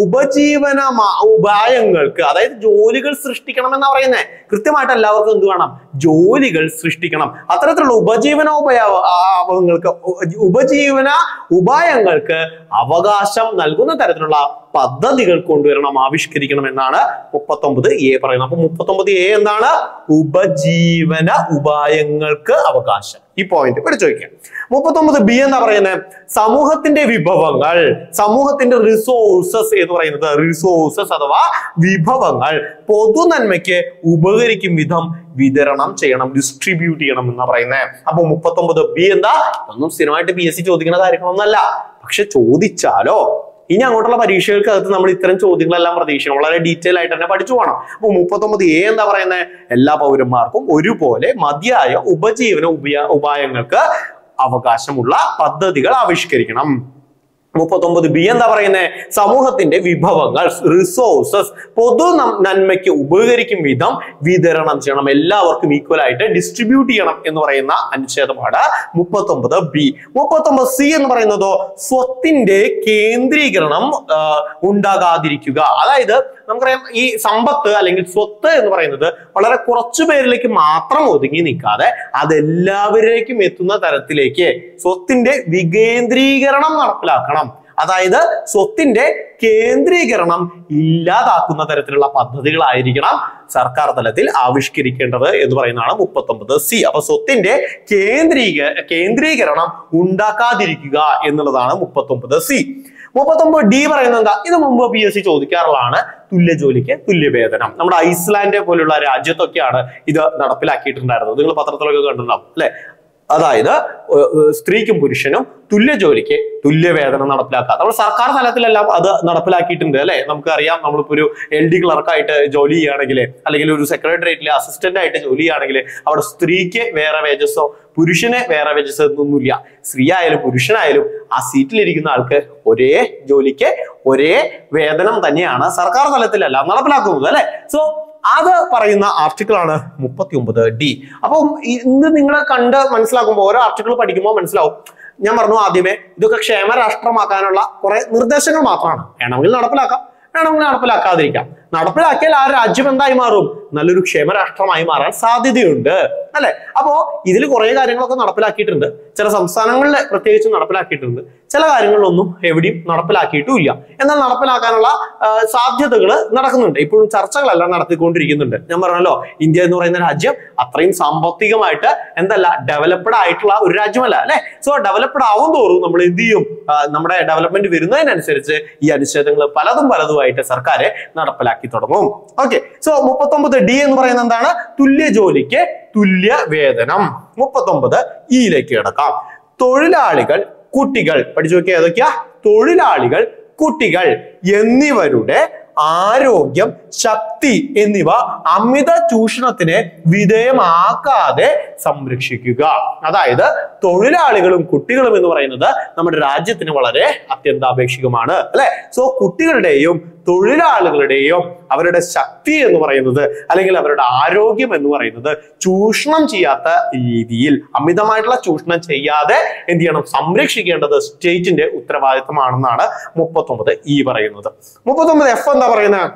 ഉപജീവന മ- ഉപായങ്ങൾക്ക് അതായത് ജോലികൾ സൃഷ്ടിക്കണം എന്നാ പറയുന്നത് കൃത്യമായിട്ട് എല്ലാവർക്കും എന്ത് വേണം ജോലികൾ സൃഷ്ടിക്കണം അത്തരത്തിലുള്ള ഉപജീവനോപയോഗങ്ങൾക്ക് ഉപജീവന ഉപായങ്ങൾക്ക് അവകാശം നൽകുന്ന തരത്തിലുള്ള പദ്ധതികൾ കൊണ്ടുവരണം ആവിഷ്കരിക്കണം എന്നാണ് മുപ്പത്തൊമ്പത് എ പറയുന്നത് അപ്പൊ മുപ്പത്തൊമ്പത് എ എന്താണ് ഉപജീവന ഉപായങ്ങൾക്ക് അവകാശം ഈ പോയിന്റ് പഠിച്ചു വയ്ക്കാം മുപ്പത്തൊമ്പത് ബി എന്താ പറയുന്നത് സമൂഹത്തിന്റെ വിഭവങ്ങൾ സമൂഹത്തിന്റെ റിസോഴ്സസ് എന്ന് പറയുന്നത് റിസോഴ്സസ് അഥവാ വിഭവങ്ങൾ പൊതുനന്മയ്ക്ക് ഉപകരിക്കും വിധം വിതരണം ചെയ്യണം ഡിസ്ട്രിബ്യൂട്ട് ചെയ്യണം എന്നാ പറയുന്നത് അപ്പൊ മുപ്പത്തൊമ്പത് ബി എന്താ ഒന്നും സ്ഥിരമായിട്ട് പി എസ് സി ചോദിക്കുന്ന കാര്യങ്ങളൊന്നല്ല പക്ഷെ ചോദിച്ചാലോ ഇനി അങ്ങോട്ടുള്ള പരീക്ഷകൾക്കകത്ത് നമ്മൾ ഇത്തരം ചോദ്യങ്ങളെല്ലാം പ്രതീക്ഷിക്കണം വളരെ ഡീറ്റെയിൽ ആയിട്ട് തന്നെ പഠിച്ചു പോകണം അപ്പൊ മുപ്പത്തൊമ്പത് എ എന്താ പറയുന്നത് എല്ലാ പൗരന്മാർക്കും ഒരുപോലെ മതിയായ ഉപജീവന ഉപയ ഉപായങ്ങൾക്ക് അവകാശമുള്ള പദ്ധതികൾ ആവിഷ്കരിക്കണം മുപ്പത്തൊമ്പത് ബി എന്താ പറയുന്നത് സമൂഹത്തിന്റെ വിഭവങ്ങൾ റിസോഴ്സസ് പൊതു നം- നന്മയ്ക്ക് ഉപകരിക്കും വിധം വിതരണം ചെയ്യണം എല്ലാവർക്കും ഈക്വൽ ആയിട്ട് ഡിസ്ട്രിബ്യൂട്ട് ചെയ്യണം എന്ന് പറയുന്ന അനുച്ഛേദമാണ് മുപ്പത്തൊമ്പത് ബി മുപ്പത്തൊമ്പത് സി എന്ന് പറയുന്നതോ സ്വത്തിന്റെ കേന്ദ്രീകരണം ആ, ഉണ്ടാകാതിരിക്കുക അതായത് നമുക്കറിയാം ഈ സമ്പത്ത് അല്ലെങ്കിൽ സ്വത്ത് എന്ന് പറയുന്നത് വളരെ കുറച്ചു പേരിലേക്ക് മാത്രം ഒതുങ്ങി നിൽക്കാതെ അതെല്ലാവരിലേക്കും എത്തുന്ന തരത്തിലേക്ക് സ്വത്തിന്റെ വികേന്ദ്രീകരണം നടപ്പിലാക്കണം അതായത് സ്വത്തിന്റെ കേന്ദ്രീകരണം ഇല്ലാതാക്കുന്ന തരത്തിലുള്ള പദ്ധതികളായിരിക്കണം സർക്കാർ തലത്തിൽ ആവിഷ്കരിക്കേണ്ടത് എന്ന് പറയുന്നതാണ് മുപ്പത്തൊമ്പത് സി അപ്പൊ സ്വത്തിന്റെ കേന്ദ്രീക കേന്ദ്രീകരണം ഉണ്ടാക്കാതിരിക്കുക എന്നുള്ളതാണ് മുപ്പത്തൊമ്പത് സി മുപ്പത്തൊമ്പത് ഡി പറയുന്നത് എന്താ ഇത് മുമ്പ് പി എസ് സി ചോദിക്കാറുള്ളതാണ് തുല്യ ജോലിക്ക് തുല്യ വേതനം നമ്മുടെ ഐസ്ലാൻഡ് പോലുള്ള രാജ്യത്തൊക്കെയാണ് ഇത് നടപ്പിലാക്കിയിട്ടുണ്ടായിരുന്നത് നിങ്ങൾ പത്രത്തിലൊക്കെ കണ്ടിട്ടുണ്ടാവും അല്ലെ അതായത് ഏർ, ഏർ, സ്ത്രീക്കും പുരുഷനും തുല്യ ജോലിക്ക് തുല്യ വേതനം നടപ്പിലാക്കുക നമ്മൾ സർക്കാർ തലത്തിലെല്ലാം അത് നടപ്പിലാക്കിയിട്ടുണ്ട് അല്ലെ നമുക്കറിയാം നമ്മളിപ്പോ ഒരു എൽ ഡി ക്ലർക്കായിട്ട് ജോലി ചെയ്യുകയാണെങ്കിൽ അല്ലെങ്കിൽ ഒരു സെക്രട്ടേറിയറ്റിലെ അസിസ്റ്റന്റ് ആയിട്ട് ജോലി ചെയ്യുകയാണെങ്കിൽ അവിടെ സ്ത്രീക്ക് വേറെ വേജസോ പുരുഷന് വേറെ വേജസ് എന്നൊന്നുമില്ല സ്ത്രീ ആയാലും പുരുഷനായാലും ആ സീറ്റിലിരിക്കുന്ന ആൾക്ക് ഒരേ ജോലിക്ക് ഒരേ വേതനം തന്നെയാണ് സർക്കാർ തലത്തിലെല്ലാം നടപ്പിലാക്കുന്നത് അല്ലെ സോ അത് പറയുന്ന ആർട്ടിക്കിൾ ആണ് മുപ്പത്തി ഒമ്പത് ഡി അപ്പം ഇന്ന് നിങ്ങൾ കണ്ട് മനസ്സിലാക്കുമ്പോൾ ഓരോ ആർട്ടിക്കിൾ പഠിക്കുമ്പോൾ മനസ്സിലാവും ഞാൻ പറഞ്ഞു ആദ്യമേ ഇതൊക്കെ ക്ഷേമ രാഷ്ട്രമാക്കാനുള്ള കുറെ നിർദ്ദേശങ്ങൾ മാത്രമാണ് വേണമെങ്കിൽ നടപ്പിലാക്കാം വേണമെങ്കിൽ നടപ്പിലാക്കാതിരിക്കാം നടപ്പിലാക്കിയാൽ ആ രാജ്യം എന്തായി മാറും നല്ലൊരു ക്ഷേമ രാഷ്ട്രമായി മാറാൻ സാധ്യതയുണ്ട് അല്ലെ അപ്പോ ഇതിൽ കുറെ കാര്യങ്ങളൊക്കെ നടപ്പിലാക്കിയിട്ടുണ്ട് ചില സംസ്ഥാനങ്ങളിൽ പ്രത്യേകിച്ച് നടപ്പിലാക്കിയിട്ടുണ്ട് ചില കാര്യങ്ങളിലൊന്നും എവിടെയും നടപ്പിലാക്കിയിട്ടുമില്ല എന്നാൽ നടപ്പിലാക്കാനുള്ള സാധ്യതകൾ നടക്കുന്നുണ്ട് ഇപ്പോഴും ചർച്ചകളെല്ലാം നടത്തിക്കൊണ്ടിരിക്കുന്നുണ്ട് ഞാൻ പറഞ്ഞല്ലോ ഇന്ത്യ എന്ന് പറയുന്ന രാജ്യം അത്രയും സാമ്പത്തികമായിട്ട് എന്തല്ല ഡെവലപ്ഡ് ആയിട്ടുള്ള ഒരു രാജ്യമല്ല അല്ലെ സോ ഡെവലപ്ഡ് ആവും തോറും നമ്മൾ എന്ത് ചെയ്യും ആ, നമ്മുടെ ഡെവലപ്മെന്റ് വരുന്നതിനനുസരിച്ച് ഈ അനുച്ഛേദങ്ങൾ പലതും പലതുമായിട്ട് സർക്കാർ നടപ്പിലാക്കി തുടങ്ങും ഓക്കെ സോ മുപ്പത്തൊമ്പത് ഡി എന്ന് പറയുന്നത് എന്താണ് തുല്യ ജോലിക്ക് തുല്യ വേതനം മുപ്പത്തൊമ്പത് ഇയിലേക്ക് കിടക്കാം തൊഴിലാളികൾ കുട്ടികൾ പഠിച്ചു നോക്കിയാൽ ഏതൊക്കെയാ തൊഴിലാളികൾ കുട്ടികൾ എന്നിവരുടെ ആരോഗ്യം ശക്തി എന്നിവ അമിത ചൂഷണത്തിന് വിധേയമാക്കാതെ സംരക്ഷിക്കുക അതായത് തൊഴിലാളികളും കുട്ടികളും എന്ന് പറയുന്നത് നമ്മുടെ രാജ്യത്തിന് വളരെ അത്യന്താപേക്ഷികമാണ് അല്ലെ സോ കുട്ടികളുടെയും തൊഴിലാളികളുടെയും അവരുടെ ശക്തി എന്ന് പറയുന്നത് അല്ലെങ്കിൽ അവരുടെ ആരോഗ്യം എന്ന് പറയുന്നത് ചൂഷണം ചെയ്യാത്ത രീതിയിൽ അമിതമായിട്ടുള്ള ചൂഷണം ചെയ്യാതെ എന്ത് ചെയ്യണം സംരക്ഷിക്കേണ്ടത് സ്റ്റേറ്റിന്റെ ഉത്തരവാദിത്തമാണെന്നാണ് മുപ്പത്തൊമ്പത് ഈ പറയുന്നത് മുപ്പത്തൊമ്പത് എഫ് എന്താ പറയുന്നത്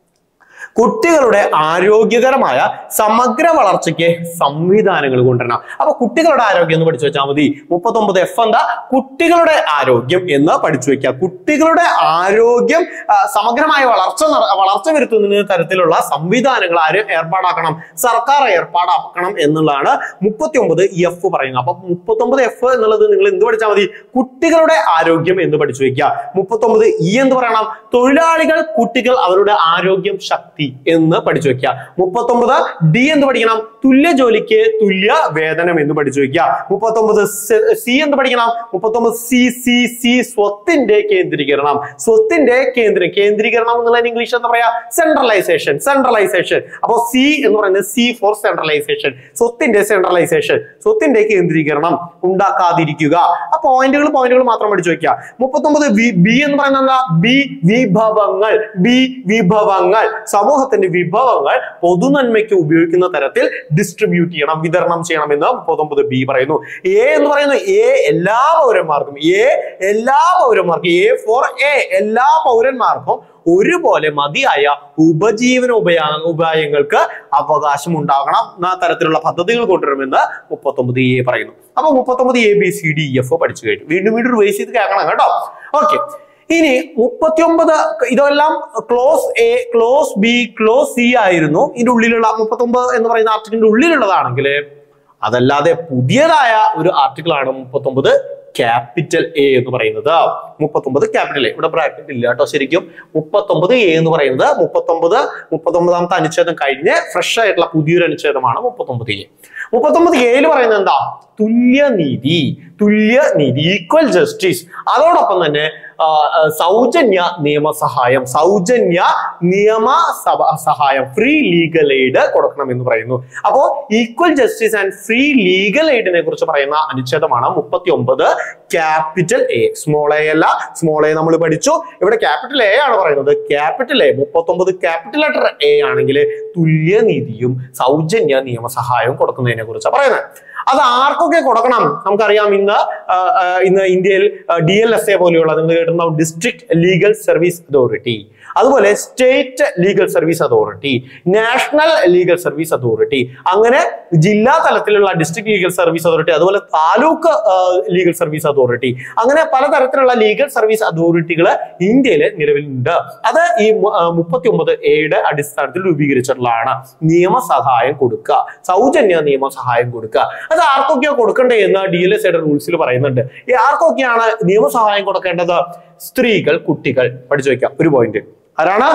കുട്ടികളുടെ ആരോഗ്യകരമായ സമഗ്ര വളർച്ചയ്ക്ക് സംവിധാനങ്ങൾ കൊണ്ടുവരണം അപ്പൊ കുട്ടികളുടെ ആരോഗ്യം എന്ന് പഠിച്ചു വെച്ചാൽ മതി മുപ്പത്തൊമ്പത് എഫ് എന്താ കുട്ടികളുടെ ആരോഗ്യം എന്ന് പഠിച്ചു വെക്കുക കുട്ടികളുടെ ആരോഗ്യം ആ, സമഗ്രമായ വളർച്ച നട- വളർച്ച വരുത്തുന്ന തരത്തിലുള്ള സംവിധാനങ്ങൾ ആര് ഏർപ്പാടാക്കണം സർക്കാർ ഏർപ്പാടാക്കണം എന്നുള്ളതാണ് മുപ്പത്തി ഒമ്പത് എഫ് പറയുന്നത് അപ്പൊ മുപ്പത്തൊമ്പത് എഫ് എന്നുള്ളത് നിങ്ങൾ എന്ത് പഠിച്ചാൽ മതി കുട്ടികളുടെ ആരോഗ്യം എന്ന് പഠിച്ചു വെക്കുക മുപ്പത്തൊമ്പത് ഇ എന്ന് പറയണം തൊഴിലാളികൾ കുട്ടികൾ അവരുടെ ആരോഗ്യം ശക്തി എന്ന് പഠിച്ചു വെക്കുക മുപ്പത്തൊമ്പത് ഡി എന്ന് പഠിക്കണം തുല്യ ജോലിക്ക് തുല്യ വേതനം എന്ന് പഠിച്ചു വെക്കുക മുപ്പത്തൊമ്പത് സി എന്ന് പഠിക്കണം മുപ്പത്തൊമ്പത് സി സി സി സ്വത്തിന്റെ കേന്ദ്രീകരണം സ്വത്തിന്റെ കേന്ദ്ര കേന്ദ്രീകരണം എന്നുള്ള ഇംഗ്ലീഷ് എന്താ പറയാ സെൻട്രലൈസേഷൻ സെൻട്രലൈസേഷൻ അപ്പോ സി എന്ന് പറയുന്നത് സി ഫോർ സെൻട്രലൈസേഷൻ സ്വത്തിന്റെ സെൻട്രലൈസേഷൻ സ്വത്തിന്റെ കേന്ദ്രീകരണം ഉണ്ടാക്കാതിരിക്കുക ആ പോയിന്റുകൾ പോയിന്റുകൾ മാത്രം പഠിച്ചു വെക്കുക മുപ്പത്തൊമ്പത് ബി എന്ന് പറയുന്നത് എന്താ ബി വിഭവങ്ങൾ ബി വിഭവങ്ങൾ സമൂഹത്തിന്റെ വിഭവങ്ങൾ പൊതുനന്മയ്ക്ക് ഉപയോഗിക്കുന്ന തരത്തിൽ ഡിസ്ട്രിബ്യൂട്ട് ചെയ്യണം വിതരണം ചെയ്യണം എന്ന് മുപ്പത്തൊമ്പത് ബി പറയുന്നു എ എന്ന് പറയുന്നത് എ എല്ലാ പൗരന്മാർക്കും എ എല്ലാ പൗരന്മാർക്കും എ ഫോർ എ എല്ലാ പൗരന്മാർക്കും ഒരുപോലെ മതിയായ ഉപജീവന ഉപയാ ഉപായങ്ങൾക്ക് അവകാശം ഉണ്ടാകണം എന്ന തരത്തിലുള്ള പദ്ധതികൾ കൊണ്ടുവരുമെന്ന് മുപ്പത്തൊമ്പത് എ പറയുന്നു അപ്പൊ മുപ്പത്തൊമ്പത് A B C D F പഠിച്ചു കഴിഞ്ഞു വീണ്ടും വീണ്ടും റിവൈസ് ചെയ്ത് കേൾക്കണം കേട്ടോ ഓക്കെ ഇനി മുപ്പത്തിയൊമ്പത് ഇതെല്ലാം clause A clause B clause C ആയിരുന്നു ഇതിന്റെ ഉള്ളിലുള്ള മുപ്പത്തൊമ്പത് എന്ന് പറയുന്ന ആർട്ടിക്കിളിന്റെ ഉള്ളിലുള്ളതാണെങ്കിൽ അതല്ലാതെ പുതിയതായ ഒരു ആർട്ടിക്കിൾ ആണ് മുപ്പത്തൊമ്പത് ക്യാപിറ്റൽ എ എന്ന് പറയുന്നത് മുപ്പത്തൊമ്പത് ക്യാപിറ്റൽ എ ഇവിടെ ബ്രാക്കറ്റ് ഇല്ല കേട്ടോ ശരിക്കും മുപ്പത്തൊമ്പത് എ എന്ന് പറയുന്നത് മുപ്പത്തൊമ്പത് മുപ്പത്തൊമ്പതാമത്തെ അനുച്ഛേദം കഴിഞ്ഞ് ഫ്രഷ് ആയിട്ടുള്ള പുതിയൊരു അനുച്ഛേദമാണ് മുപ്പത്തൊമ്പത് എ മുപ്പത്തൊമ്പത് എയിൽ പറയുന്നത് എന്താ തുല്യനീതി തുല്യനീതി ഈക്വൽ ജസ്റ്റിസ് അതോടൊപ്പം തന്നെ ആ, ആ, സൗജന്യ നിയമസഹായം സൗജന്യ നിയമ സഭ സഹായം ഫ്രീ ലീഗൽ എയ്ഡ് കൊടുക്കണം എന്ന് പറയുന്നു അപ്പോ equal justice and free legal എയ്ഡിനെ കുറിച്ച് പറയുന്ന അനുച്ഛേദമാണ് മുപ്പത്തി ഒമ്പത് ക്യാപിറ്റൽ എ സ്മോൾ എ അല്ല സ്മോൾ എ നമ്മൾ പഠിച്ചു ഇവിടെ ക്യാപിറ്റൽ എ ആണ് പറയുന്നത് ക്യാപിറ്റൽ എ മുപ്പത്തി ഒമ്പത് ക്യാപിറ്റൽ ലെറ്റർ എ ആണെങ്കിൽ തുല്യനീതിയും സൗജന്യ നിയമസഹായവും കൊടുക്കുന്നതിനെ കുറിച്ചാണ് പറയുന്നത് അത് ആർക്കൊക്കെ കൊടുക്കണം നമുക്കറിയാം ഇന്ന് ആ, ആ, ഇന്ന് ഇന്ത്യയിൽ ഡി എൽ എസ് എ പോലെയുള്ള നിങ്ങൾ കേട്ടിട്ടുണ്ടാവും ഡിസ്ട്രിക്ട് ലീഗൽ സർവീസ് അതോറിറ്റി അതുപോലെ state legal service authority national legal service authority അങ്ങനെ ജില്ലാ തലത്തിലുള്ള ഡിസ്ട്രിക്ട് ലീഗൽ സർവീസ് അതോറിറ്റി അതുപോലെ താലൂക്ക് ലീഗൽ സർവീസ് അതോറിറ്റി അങ്ങനെ പലതരത്തിലുള്ള ലീഗൽ സർവീസ് അതോറിറ്റികൾ ഇന്ത്യയിൽ നിലവിലുണ്ട് അത് ഈ മുപ്പത്തി ഒമ്പത് എയുടെ അടിസ്ഥാനത്തിൽ രൂപീകരിച്ചിട്ടുള്ളതാണ് നിയമസഹായം കൊടുക്കുക സൗജന്യ നിയമസഹായം കൊടുക്കുക അത് ആർക്കൊക്കെയോ കൊടുക്കണ്ടേ എന്ന് ഡി എൽ എസ് റൂൾസിൽ പറയുന്നുണ്ട് ഈ ആർക്കൊക്കെയാണ് നിയമസഹായം കൊടുക്കേണ്ടത് സ്ത്രീകൾ കുട്ടികൾ പഠിച്ചു വെക്കാം ഒരു പോയിന്റ് ആരാണ്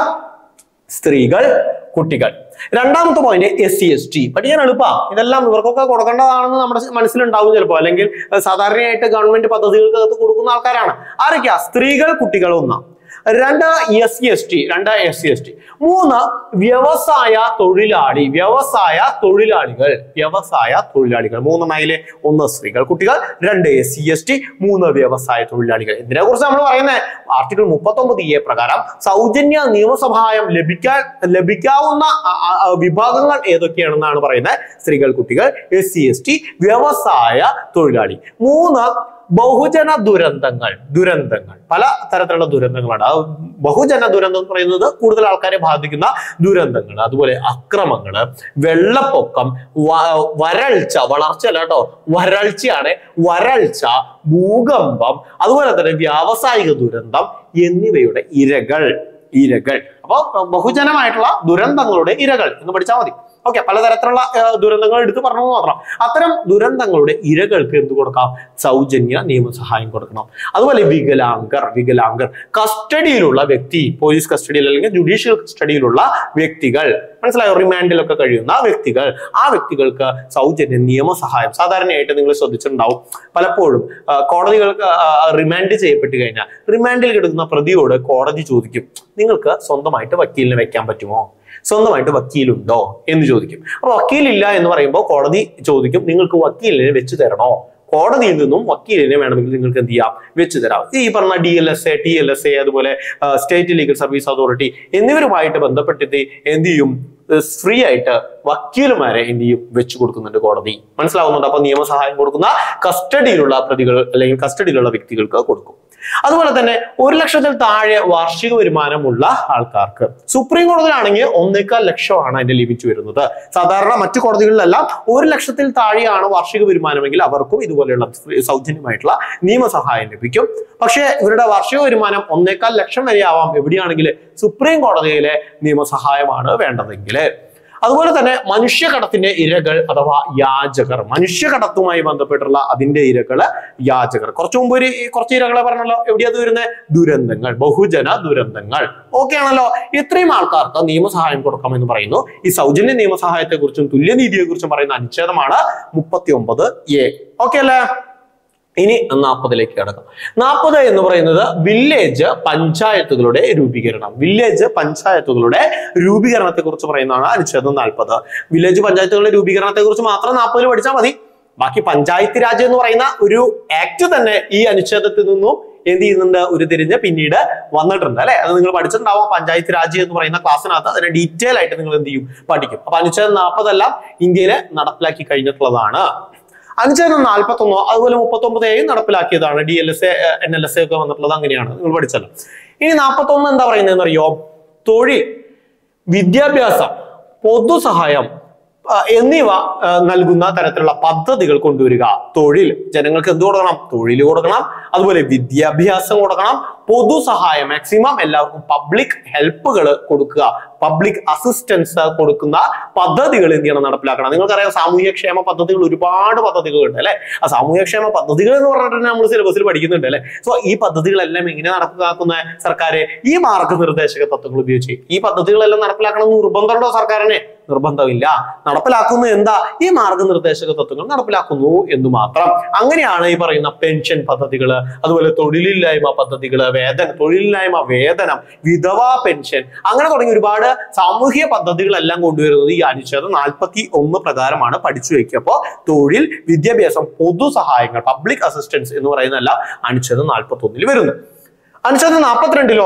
സ്ത്രീകൾ കുട്ടികൾ രണ്ടാമത്തെ point S C S T പഠിക്കാൻ എളുപ്പാ ഇതെല്ലാം ഇവർക്കൊക്കെ കൊടുക്കേണ്ടതാണെന്ന് നമ്മുടെ മനസ്സിലുണ്ടാവും ചിലപ്പോൾ അല്ലെങ്കിൽ അഹ് സാധാരണയായിട്ട് ഗവൺമെന്റ് പദ്ധതികൾക്ക് കൊടുക്കുന്ന ആൾക്കാരാണ് ആരൊക്കെയാ സ്ത്രീകൾ കുട്ടികൾ ഒന്നാം രണ്ട് എസ് സി എസ് ടി രണ്ട് എസ് സി എസ് ടി മൂന്ന് വ്യവസായ തൊഴിലാളി വ്യവസായ തൊഴിലാളികൾ വ്യവസായ തൊഴിലാളികൾ മൂന്നെണ്ണയിലെ ഒന്ന് സ്ത്രീകൾ കുട്ടികൾ രണ്ട് എസ് സി എസ് ടി മൂന്ന് വ്യവസായ തൊഴിലാളികൾ ഇതിനെ കുറിച്ച് നമ്മൾ പറയുന്നത് ആർട്ടിക്കിൾ മുപ്പത്തൊമ്പത് എ പ്രകാരം സൗജന്യ നിയമസഹായം ലഭിക്കാൻ ലഭിക്കാവുന്ന ആ, ആ, ആ, വിഭാഗങ്ങൾ ഏതൊക്കെയാണെന്നാണ് പറയുന്നത് സ്ത്രീകൾ കുട്ടികൾ എസ് സി എസ് ടി വ്യവസായ തൊഴിലാളി മൂന്ന് ബഹുജന ദുരന്തങ്ങൾ ദുരന്തങ്ങൾ പല തരത്തിലുള്ള ദുരന്തങ്ങളാണ് ആ ബഹുജന ദുരന്തം എന്ന് പറയുന്നത് കൂടുതൽ ആൾക്കാരെ ബാധിക്കുന്ന ദുരന്തങ്ങൾ അതുപോലെ അക്രമങ്ങൾ വെള്ളപ്പൊക്കം വ- വരൾച്ച വളർച്ച അല്ല കേട്ടോ വരൾച്ചയാണ് വരൾച്ച ഭൂകമ്പം അതുപോലെ തന്നെ വ്യാവസായിക ദുരന്തം എന്നിവയുടെ ഇരകൾ ഇരകൾ അപ്പൊ ബഹുജനമായിട്ടുള്ള ദുരന്തങ്ങളുടെ ഇരകൾ എന്ന് പഠിച്ചാൽ മതി ഓക്കെ പലതരത്തിലുള്ള ആ, ദുരന്തങ്ങൾ എടുത്ത് പറഞ്ഞു മാത്രം അത്തരം ദുരന്തങ്ങളുടെ ഇരകൾക്ക് എന്ത് കൊടുക്കാം സൗജന്യ നിയമസഹായം കൊടുക്കണം അതുപോലെ വികലാംഗർ വികലാംഗർ കസ്റ്റഡിയിലുള്ള വ്യക്തി പോലീസ് കസ്റ്റഡിയിൽ അല്ലെങ്കിൽ ജുഡീഷ്യൽ കസ്റ്റഡിയിലുള്ള വ്യക്തികൾ മനസ്സിലായോ റിമാൻഡിലൊക്കെ കഴിയുന്ന വ്യക്തികൾ ആ വ്യക്തികൾക്ക് സൗജന്യ നിയമസഹായം സാധാരണയായിട്ട് നിങ്ങൾ ശ്രദ്ധിച്ചിട്ടുണ്ടാവും പലപ്പോഴും ആ, കോടതികൾക്ക് റിമാൻഡ് ചെയ്യപ്പെട്ട് കഴിഞ്ഞാൽ റിമാൻഡിൽ കിടക്കുന്ന പ്രതിയോട് കോടതി ചോദിക്കും നിങ്ങൾക്ക് സ്വന്തമായിട്ട് വക്കീലിനെ വെക്കാൻ പറ്റുമോ സ്വന്തമായിട്ട് വക്കീലുണ്ടോ എന്ന് ചോദിക്കും അപ്പൊ വക്കീലില്ല എന്ന് പറയുമ്പോൾ കോടതി ചോദിക്കും നിങ്ങൾക്ക് വക്കീലിനെ വെച്ച് തരണോ കോടതിയിൽ നിന്നും വക്കീലിനെ വേണമെങ്കിൽ നിങ്ങൾക്ക് എന്ത് ചെയ്യാം വെച്ച് തരാം ഈ പറഞ്ഞ D L S A T L S A അതുപോലെ സ്റ്റേറ്റ് ലീഗൽ സർവീസ് അതോറിറ്റി എന്നിവരുമായിട്ട് ബന്ധപ്പെട്ടിട്ട് എന്ത് ചെയ്യും ഫ്രീ ആയിട്ട് വക്കീലുമാരെ എന്ത് ചെയ്യും വെച്ചു കൊടുക്കുന്നുണ്ട് കോടതി മനസ്സിലാവുന്നുണ്ട് അപ്പൊ നിയമസഹായം കൊടുക്കുന്ന കസ്റ്റഡിയിലുള്ള പ്രതികൾ അല്ലെങ്കിൽ കസ്റ്റഡിയിലുള്ള വ്യക്തികൾക്ക് കൊടുക്കും അതുപോലെ തന്നെ ഒരു ലക്ഷത്തിൽ താഴെ വാർഷിക വരുമാനമുള്ള ആൾക്കാർക്ക് സുപ്രീം കോടതിയിലാണെങ്കിൽ ഒന്നേക്കാൽ ലക്ഷമാണ് അതിന്റെ ലിമിറ്റ് വരുന്നത് സാധാരണ മറ്റു കോടതികളിലെല്ലാം ഒരു ലക്ഷത്തിൽ താഴെയാണ് വാർഷിക വരുമാനമെങ്കിൽ അവർക്കും ഇതുപോലെയുള്ള സൗജന്യമായിട്ടുള്ള നിയമസഹായം ലഭിക്കും പക്ഷേ ഇവരുടെ വാർഷിക വരുമാനം ഒന്നേക്കാൽ ലക്ഷം വരെ ആവാം എവിടെയാണെങ്കിൽ സുപ്രീം കോടതിയിലെ നിയമസഹായമാണ് വേണ്ടതെങ്കിൽ അതുപോലെ തന്നെ മനുഷ്യകടത്തിന്റെ ഇരകൾ അഥവാ യാചകർ മനുഷ്യകടത്തുമായി ബന്ധപ്പെട്ടുള്ള അതിന്റെ ഇരകള് യാചകർ കുറച്ചു മുമ്പ് ഒരു ഈ കുറച്ച് ഇരകളെ പറഞ്ഞല്ലോ എവിടെയത് വരുന്നത് ദുരന്തങ്ങൾ ബഹുജന ദുരന്തങ്ങൾ ഓക്കെ ആണല്ലോ ഇത്രയും ആൾക്കാർക്ക് നിയമസഹായം കൊടുക്കാമെന്ന് പറയുന്നു ഈ സൗജന്യ നിയമസഹായത്തെ കുറിച്ചും തുല്യനീതിയെ കുറിച്ചും പറയുന്ന അനുച്ഛേദമാണ് മുപ്പത്തി ഒമ്പത് എ ഓക്കെ അല്ലേ ഇനി നാൽപ്പതിലേക്ക് കിടക്കാം നാൽപ്പത് എന്ന് പറയുന്നത് വില്ലേജ് പഞ്ചായത്തുകളുടെ രൂപീകരണം വില്ലേജ് പഞ്ചായത്തുകളുടെ രൂപീകരണത്തെ കുറിച്ച് പറയുന്നതാണ് അനുച്ഛേദം നാൽപ്പത് വില്ലേജ് പഞ്ചായത്തുകളുടെ രൂപീകരണത്തെ കുറിച്ച് മാത്രം നാൽപ്പതിൽ പഠിച്ചാൽ മതി ബാക്കി പഞ്ചായത്ത് രാജ് എന്ന് പറയുന്ന ഒരു ആക്ട് തന്നെ ഈ അനുച്ഛേദത്തിൽ നിന്നും എന്ത് ചെയ്യുന്നുണ്ട് ഉരുത്തിരിഞ്ഞ് പിന്നീട് വന്നിട്ടുണ്ട് അല്ലെ അത് നിങ്ങൾ പഠിച്ചിട്ടുണ്ടാവാം പഞ്ചായത്ത് രാജ് എന്ന് പറയുന്ന ക്ലാസ്സിനകത്ത് അതിനെ ഡീറ്റെയിൽ ആയിട്ട് നിങ്ങൾ എന്ത് ചെയ്യും പഠിക്കും അപ്പൊ അനുച്ഛേദം നാൽപ്പതെല്ലാം ഇന്ത്യയിൽ നടപ്പിലാക്കി കഴിഞ്ഞിട്ടുള്ളതാണ് അനുച്ഛേദം നാൽപ്പത്തൊന്നോ അതുപോലെ മുപ്പത്തൊമ്പത് ഏയും നടപ്പിലാക്കിയതാണ് D L S A N L S A ഒക്കെ വന്നിട്ടുള്ളത് അങ്ങനെയാണ് നിങ്ങൾ പഠിച്ചല്ലോ ഇനി നാൽപ്പത്തൊന്ന് എന്താ പറയുന്നതെന്ന് അറിയോ തൊഴിൽ വിദ്യാഭ്യാസം പൊതുസഹായം ആ, എന്നിവ ആ, നൽകുന്ന തരത്തിലുള്ള പദ്ധതികൾ കൊണ്ടുവരിക തൊഴിൽ ജനങ്ങൾക്ക് എന്ത് കൊടുക്കണം തൊഴിൽ കൊടുക്കണം അതുപോലെ വിദ്യാഭ്യാസം കൊടുക്കണം പൊതുസഹായം മാക്സിമം എല്ലാവർക്കും പബ്ലിക് ഹെൽപ്പുകൾ കൊടുക്കുക പബ്ലിക് അസിസ്റ്റൻസ് കൊടുക്കുന്ന പദ്ധതികൾ എന്ത് ചെയ്യണം നടപ്പിലാക്കണം നിങ്ങൾക്കറിയാം സാമൂഹ്യക്ഷേമ പദ്ധതികൾ ഒരുപാട് പദ്ധതികളുണ്ട് അല്ലെ ആ സാമൂഹ്യക്ഷേമ പദ്ധതികൾ എന്ന് പറഞ്ഞിട്ട് നമ്മൾ സിലബസിൽ പഠിക്കുന്നുണ്ട് അല്ലെ സോ ഈ പദ്ധതികളെല്ലാം എങ്ങനെ നടപ്പിലാക്കുന്ന സർക്കാർ ഈ മാർഗനിർദ്ദേശക തത്വങ്ങൾ ഉപയോഗിച്ച് ഈ പദ്ധതികളെല്ലാം നടപ്പിലാക്കണം എന്ന് നിർബന്ധമുണ്ടോ സർക്കാരിനെ നിർബന്ധമില്ല നടപ്പിലാക്കുന്നു എന്താ ഈ മാർഗനിർദ്ദേശക തത്വങ്ങൾ നടപ്പിലാക്കുന്നു എന്ന് മാത്രം അങ്ങനെയാണ് ഈ പറയുന്ന പെൻഷൻ പദ്ധതികൾ അതുപോലെ തൊഴിലില്ലായ്മ പദ്ധതികൾ വേതന തൊഴിലില്ലായ്മ വേതനം വിധവാ പെൻഷൻ അങ്ങനെ തുടങ്ങി ഒരുപാട് സാമൂഹിക പദ്ധതികളെല്ലാം കൊണ്ടുവരുന്നത് ഈ അനുച്ഛേദം നാൽപ്പത്തി ഒന്ന് പ്രകാരമാണ് പഠിച്ചു വെക്കുക അപ്പോൾ തൊഴിൽ വിദ്യാഭ്യാസം പൊതുസഹായങ്ങൾ പബ്ലിക് അസിസ്റ്റൻസ് എന്ന് പറയുന്നതെല്ലാം അനുച്ഛേദം നാൽപ്പത്തി ഒന്നിൽ വരുന്നു അനുച്ഛേദം നാൽപ്പത്തിരണ്ടിലോ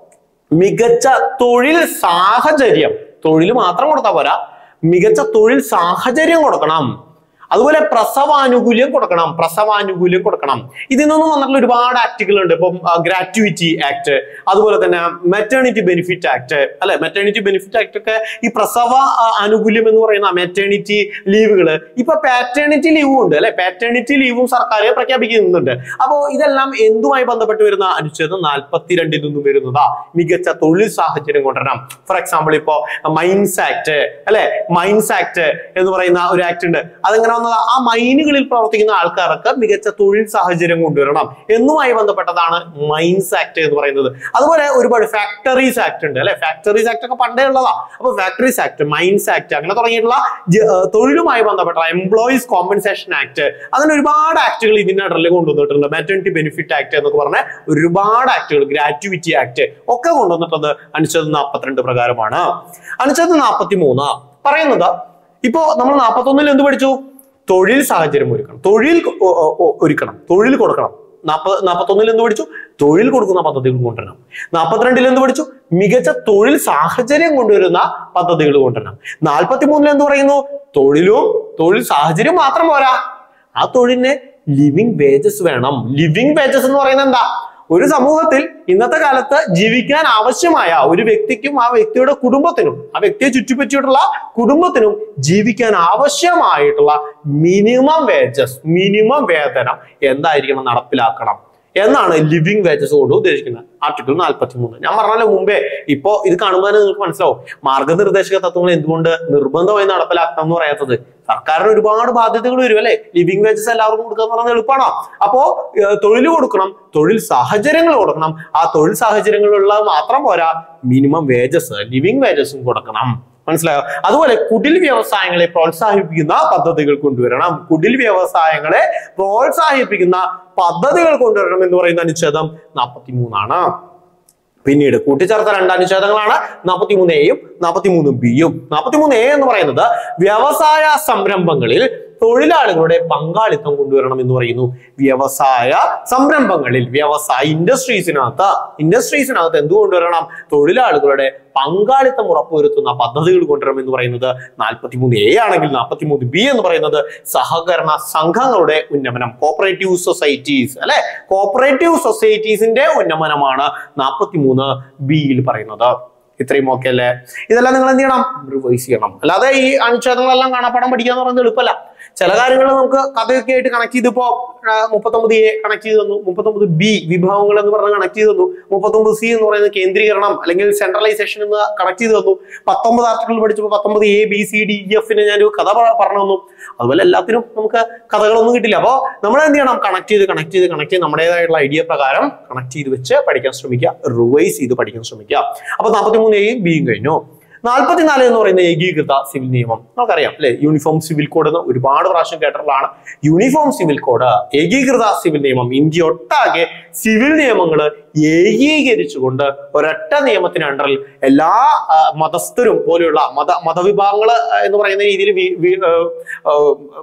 മികച്ച തൊഴിൽ സാഹചര്യം തൊഴിൽ മാത്രം കൊടുത്താൽ പോരാ മികച്ച തൊഴിൽ സാഹചര്യം കൊടുക്കണം അതുപോലെ പ്രസവാനുകൂല്യം കൊടുക്കണം പ്രസവാനുകൂല്യം കൊടുക്കണം ഇതിൽ നിന്നും വന്നിട്ടുള്ള ഒരുപാട് ആക്ടുകൾ ഉണ്ട് ഇപ്പം ഗ്രാറ്റുവിറ്റി ആക്ട് അതുപോലെ തന്നെ മെറ്റേണിറ്റി ബെനിഫിറ്റ് ആക്ട് അല്ലെ മെറ്റേണിറ്റി ബെനിഫിറ്റ് ആക്ട് ഒക്കെ ഈ പ്രസവ ആ, ആനുകൂല്യം എന്ന് പറയുന്ന മെറ്റേണിറ്റി ലീവുകൾ ഇപ്പൊ പാറ്റേണിറ്റി ലീവും ഉണ്ട് അല്ലെ പാറ്റേണിറ്റി ലീവും സർക്കാർ പ്രഖ്യാപിക്കുന്നുണ്ട് അപ്പോ ഇതെല്ലാം എന്തുമായി ബന്ധപ്പെട്ട് വരുന്ന അനുച്ഛേദം നാൽപ്പത്തിരണ്ടിൽ നിന്നും വരുന്നതാ മികച്ച തൊഴിൽ സാഹചര്യം കൊണ്ടുവരണം ഫോർ എക്സാമ്പിൾ ഇപ്പോ മൈൻസ് ആക്ട് അല്ലെ മൈൻസ് ആക്ട് എന്ന് പറയുന്ന ഒരു ആക്ട് ഉണ്ട് അതെങ്ങനെ വന്നത് ആ മൈനുകളിൽ പ്രവർത്തിക്കുന്ന ആൾക്കാർക്ക് മികച്ച തൊഴിൽ സാഹചര്യം കൊണ്ടുവരണം എന്നുമായി ബന്ധപ്പെട്ടതാണ് മൈൻസ് ആക്ട് എന്ന് പറയുന്നത് അതുപോലെ ഒരുപാട് ഫാക്ടറീസ് ആക്ട് ഉണ്ട് അല്ലെ ഫാക്ടറീസ് ആക്ട് ഒക്കെ പണ്ടേ ഉള്ളതാ അപ്പൊ ഫാക്ടറീസ് ആക്ട് മൈൻസ് ആക്ട് അങ്ങനെ തുടങ്ങിയിട്ടുള്ള ജ- ഏർ തൊഴിലുമായി ബന്ധപ്പെട്ട എംപ്ലോയീസ് കോമ്പൻസേഷൻ ആക്ട് അങ്ങനെ ഒരുപാട് ആക്ടുകൾ ഇതിന്റെ ഇടയിൽ കൊണ്ടുവന്നിട്ടുണ്ട് മാറ്റേണിറ്റി ബെനിഫിറ്റ് ആക്ട് എന്നൊക്കെ പറഞ്ഞ ഒരുപാട് ആക്ടുകൾ ഗ്രാറ്റുവിറ്റി ആക്ട് ഒക്കെ കൊണ്ടുവന്നിട്ടുള്ളത് അനുച്ഛേദം നാൽപ്പത്തിരണ്ട് പ്രകാരമാണ് അനുച്ഛേദം നാൽപ്പത്തി മൂന്ന് പറയുന്നത് ഇപ്പോ നമ്മൾ നാൽപ്പത്തൊന്നിൽ എന്ത് പഠിച്ചു തൊഴിൽ സാഹചര്യം ഒരുക്കണം തൊഴിൽ കൊ- ഒ- ഒ- ഒ- ഒരുക്കണം തൊഴിൽ കൊടുക്കണം നാൽപ്പത് നാൽപ്പത്തൊന്നിൽ എന്ത് പഠിച്ചു തൊഴിൽ കൊടുക്കുന്ന പദ്ധതികൾ കൊണ്ടുവരണം നാൽപ്പത്തിരണ്ടിൽ എന്ത് പഠിച്ചു മികച്ച തൊഴിൽ സാഹചര്യം കൊണ്ടുവരുന്ന പദ്ധതികൾ കൊണ്ടുവരണം നാൽപ്പത്തി മൂന്നിൽ എന്ത് പറയുന്നു തൊഴിലും തൊഴിൽ സാഹചര്യം മാത്രം പോരാ ആ തൊഴിലിന് ലിവിങ് വേജസ് വേണം ലിവിങ് വേജസ് എന്ന് പറയുന്നത് എന്താ ഒരു സമൂഹത്തിൽ ഇന്നത്തെ കാലത്ത് ജീവിക്കാൻ ആവശ്യമായ ഒരു വ്യക്തിക്കും ആ വ്യക്തിയുടെ കുടുംബത്തിനും ആ വ്യക്തിയെ ചുറ്റിപ്പറ്റിയിട്ടുള്ള കുടുംബത്തിനും ജീവിക്കാൻ ആവശ്യമായിട്ടുള്ള മിനിമം വേജസ് മിനിമം വേതനം എന്തായിരിക്കണം നടപ്പിലാക്കണം എന്നാണ് ലിവിങ് വേജസ് കൊണ്ട് ഉദ്ദേശിക്കുന്നത് ആർട്ടിക്കിൾ നാൽപ്പത്തി മൂന്ന് ഞാൻ പറഞ്ഞല്ലോ മുമ്പേ ഇപ്പോ ഇത് കാണുമ്പോൾ തന്നെ നിങ്ങൾക്ക് മനസ്സിലാവും മാർഗനിർദ്ദേശക തത്വങ്ങൾ എന്തുകൊണ്ട് നിർബന്ധമായി നടപ്പിലാക്കണം എന്ന് പറയാത്തത് സർക്കാരിന് ഒരുപാട് ബാധ്യതകൾ വരും അല്ലെ ലിവിങ് വേജസ് എല്ലാവർക്കും കൊടുക്കുക എന്ന് പറയുന്നത് എളുപ്പമാണോ അപ്പോ ഏഹ്, തൊഴിൽ കൊടുക്കണം തൊഴിൽ സാഹചര്യങ്ങൾ കൊടുക്കണം ആ തൊഴിൽ സാഹചര്യങ്ങളുള്ള മാത്രം പോരാ മിനിമം വേജസ് ലിവിങ് വേജസും കൊടുക്കണം മനസ്സിലായോ അതുപോലെ കുടിൽ വ്യവസായങ്ങളെ പ്രോത്സാഹിപ്പിക്കുന്ന പദ്ധതികൾ കൊണ്ടുവരണം കുടിൽ വ്യവസായങ്ങളെ പ്രോത്സാഹിപ്പിക്കുന്ന പദ്ധതികൾ കൊണ്ടുവരണം എന്ന് പറയുന്ന അനുച്ഛേദം നാൽപ്പത്തി മൂന്നാണ് പിന്നീട് കൂട്ടിച്ചേർത്ത രണ്ട് അനുച്ഛേദങ്ങളാണ് നാൽപ്പത്തി മൂന്ന് എയും നാൽപ്പത്തി മൂന്ന് ബിയും നാൽപ്പത്തി മൂന്ന് എ എന്ന് പറയുന്നത് വ്യവസായ സംരംഭങ്ങളിൽ തൊഴിലാളികളുടെ പങ്കാളിത്തം കൊണ്ടുവരണം എന്ന് പറയുന്നു വ്യവസായ സംരംഭങ്ങളിൽ വ്യവസായ ഇൻഡസ്ട്രീസിനകത്ത് ഇൻഡസ്ട്രീസിനകത്ത് എന്ത് കൊണ്ടുവരണം തൊഴിലാളികളുടെ പങ്കാളിത്തം ഉറപ്പുവരുത്തുന്ന പദ്ധതികൾ കൊണ്ടുവരണം എന്ന് പറയുന്നത് നാൽപ്പത്തി മൂന്ന് എ ആണെങ്കിൽ നാൽപ്പത്തി മൂന്ന് ബി എന്ന് പറയുന്നത് സഹകരണ സംഘങ്ങളുടെ ഉന്നമനം കോപ്പറേറ്റീവ് സൊസൈറ്റീസ് അല്ലെ കോപ്പറേറ്റീവ് സൊസൈറ്റീസിന്റെ ഉന്നമനമാണ് നാൽപ്പത്തി മൂന്ന് ബിയിൽ പറയുന്നത് ഇത്രയും ഓക്കെ അല്ലേ ഇതെല്ലാം നിങ്ങൾ എന്ത് ചെയ്യണം റിവൈസ് ചെയ്യണം അല്ലാതെ ഈ അനുച്ഛേദങ്ങളെല്ലാം കാണാപ്പാടം പഠിക്കുക എന്ന് പറയുന്നത് എളുപ്പമല്ല ചില കാര്യങ്ങൾ നമുക്ക് കഥയൊക്കെ ആയിട്ട് കണക്ട് ചെയ്തിപ്പോ മുപ്പത്തൊമ്പത് എ കണക്ട് ചെയ്ത് തന്നു മുപ്പത്തൊമ്പത് ബി വിഭവങ്ങൾ എന്ന് പറഞ്ഞ് കണക്ട് ചെയ്ത് തന്നു മുപ്പത്തൊമ്പത് സി എന്ന് പറയുന്നത് കേന്ദ്രീകരണം അല്ലെങ്കിൽ സെൻട്രലൈസേഷൻ എന്ന് കണക്ട് ചെയ്ത് തന്നു പത്തൊമ്പത് ആർട്ടിക്കിൾ പഠിച്ചപ്പോൾ പത്തൊമ്പത് A B C D E എഫിന് ഞാൻ ഒരു കഥ പ- പറഞ്ഞു തന്നു അതുപോലെ എല്ലാത്തിനും നമുക്ക് കഥകളൊന്നും കിട്ടില്ല അപ്പോൾ നമ്മൾ എന്ത് ചെയ്യണം കണക്ട് ചെയ്ത് കണക്ട് ചെയ്ത് കണക്ട് ചെയ്ത് നമ്മുടേതായിട്ടുള്ള ഐഡിയ പ്രകാരം കണക്ട് ചെയ്ത് വെച്ച് പഠിക്കാൻ ശ്രമിക്കുക റിവൈസ് ചെയ്ത് പഠിക്കാൻ ശ്രമിക്കുക അപ്പൊ നാൽപ്പത്തി മൂന്ന് എയും ബിയും കഴിഞ്ഞു നാൽപ്പത്തിനാല് എന്ന് പറയുന്ന ഏകീകൃത സിവിൽ നിയമം നമുക്കറിയാം അല്ലെ യൂണിഫോം സിവിൽ കോഡ് എന്ന് ഒരുപാട് പ്രാവശ്യം കേട്ടിട്ടുള്ളതാണ് യൂണിഫോം സിവിൽ കോഡ് ഏകീകൃത സിവിൽ നിയമം ഇന്ത്യ ഒട്ടാകെ സിവിൽ നിയമങ്ങൾ ഏകീകരിച്ചുകൊണ്ട് ഒരൊറ്റ നിയമത്തിന് അണ്ടറിൽ എല്ലാ ആ, മതസ്ഥരും പോലെയുള്ള മത മതവിഭാഗങ്ങൾ എന്ന് പറയുന്ന രീതിയിൽ വി- വി- ആ, ആ,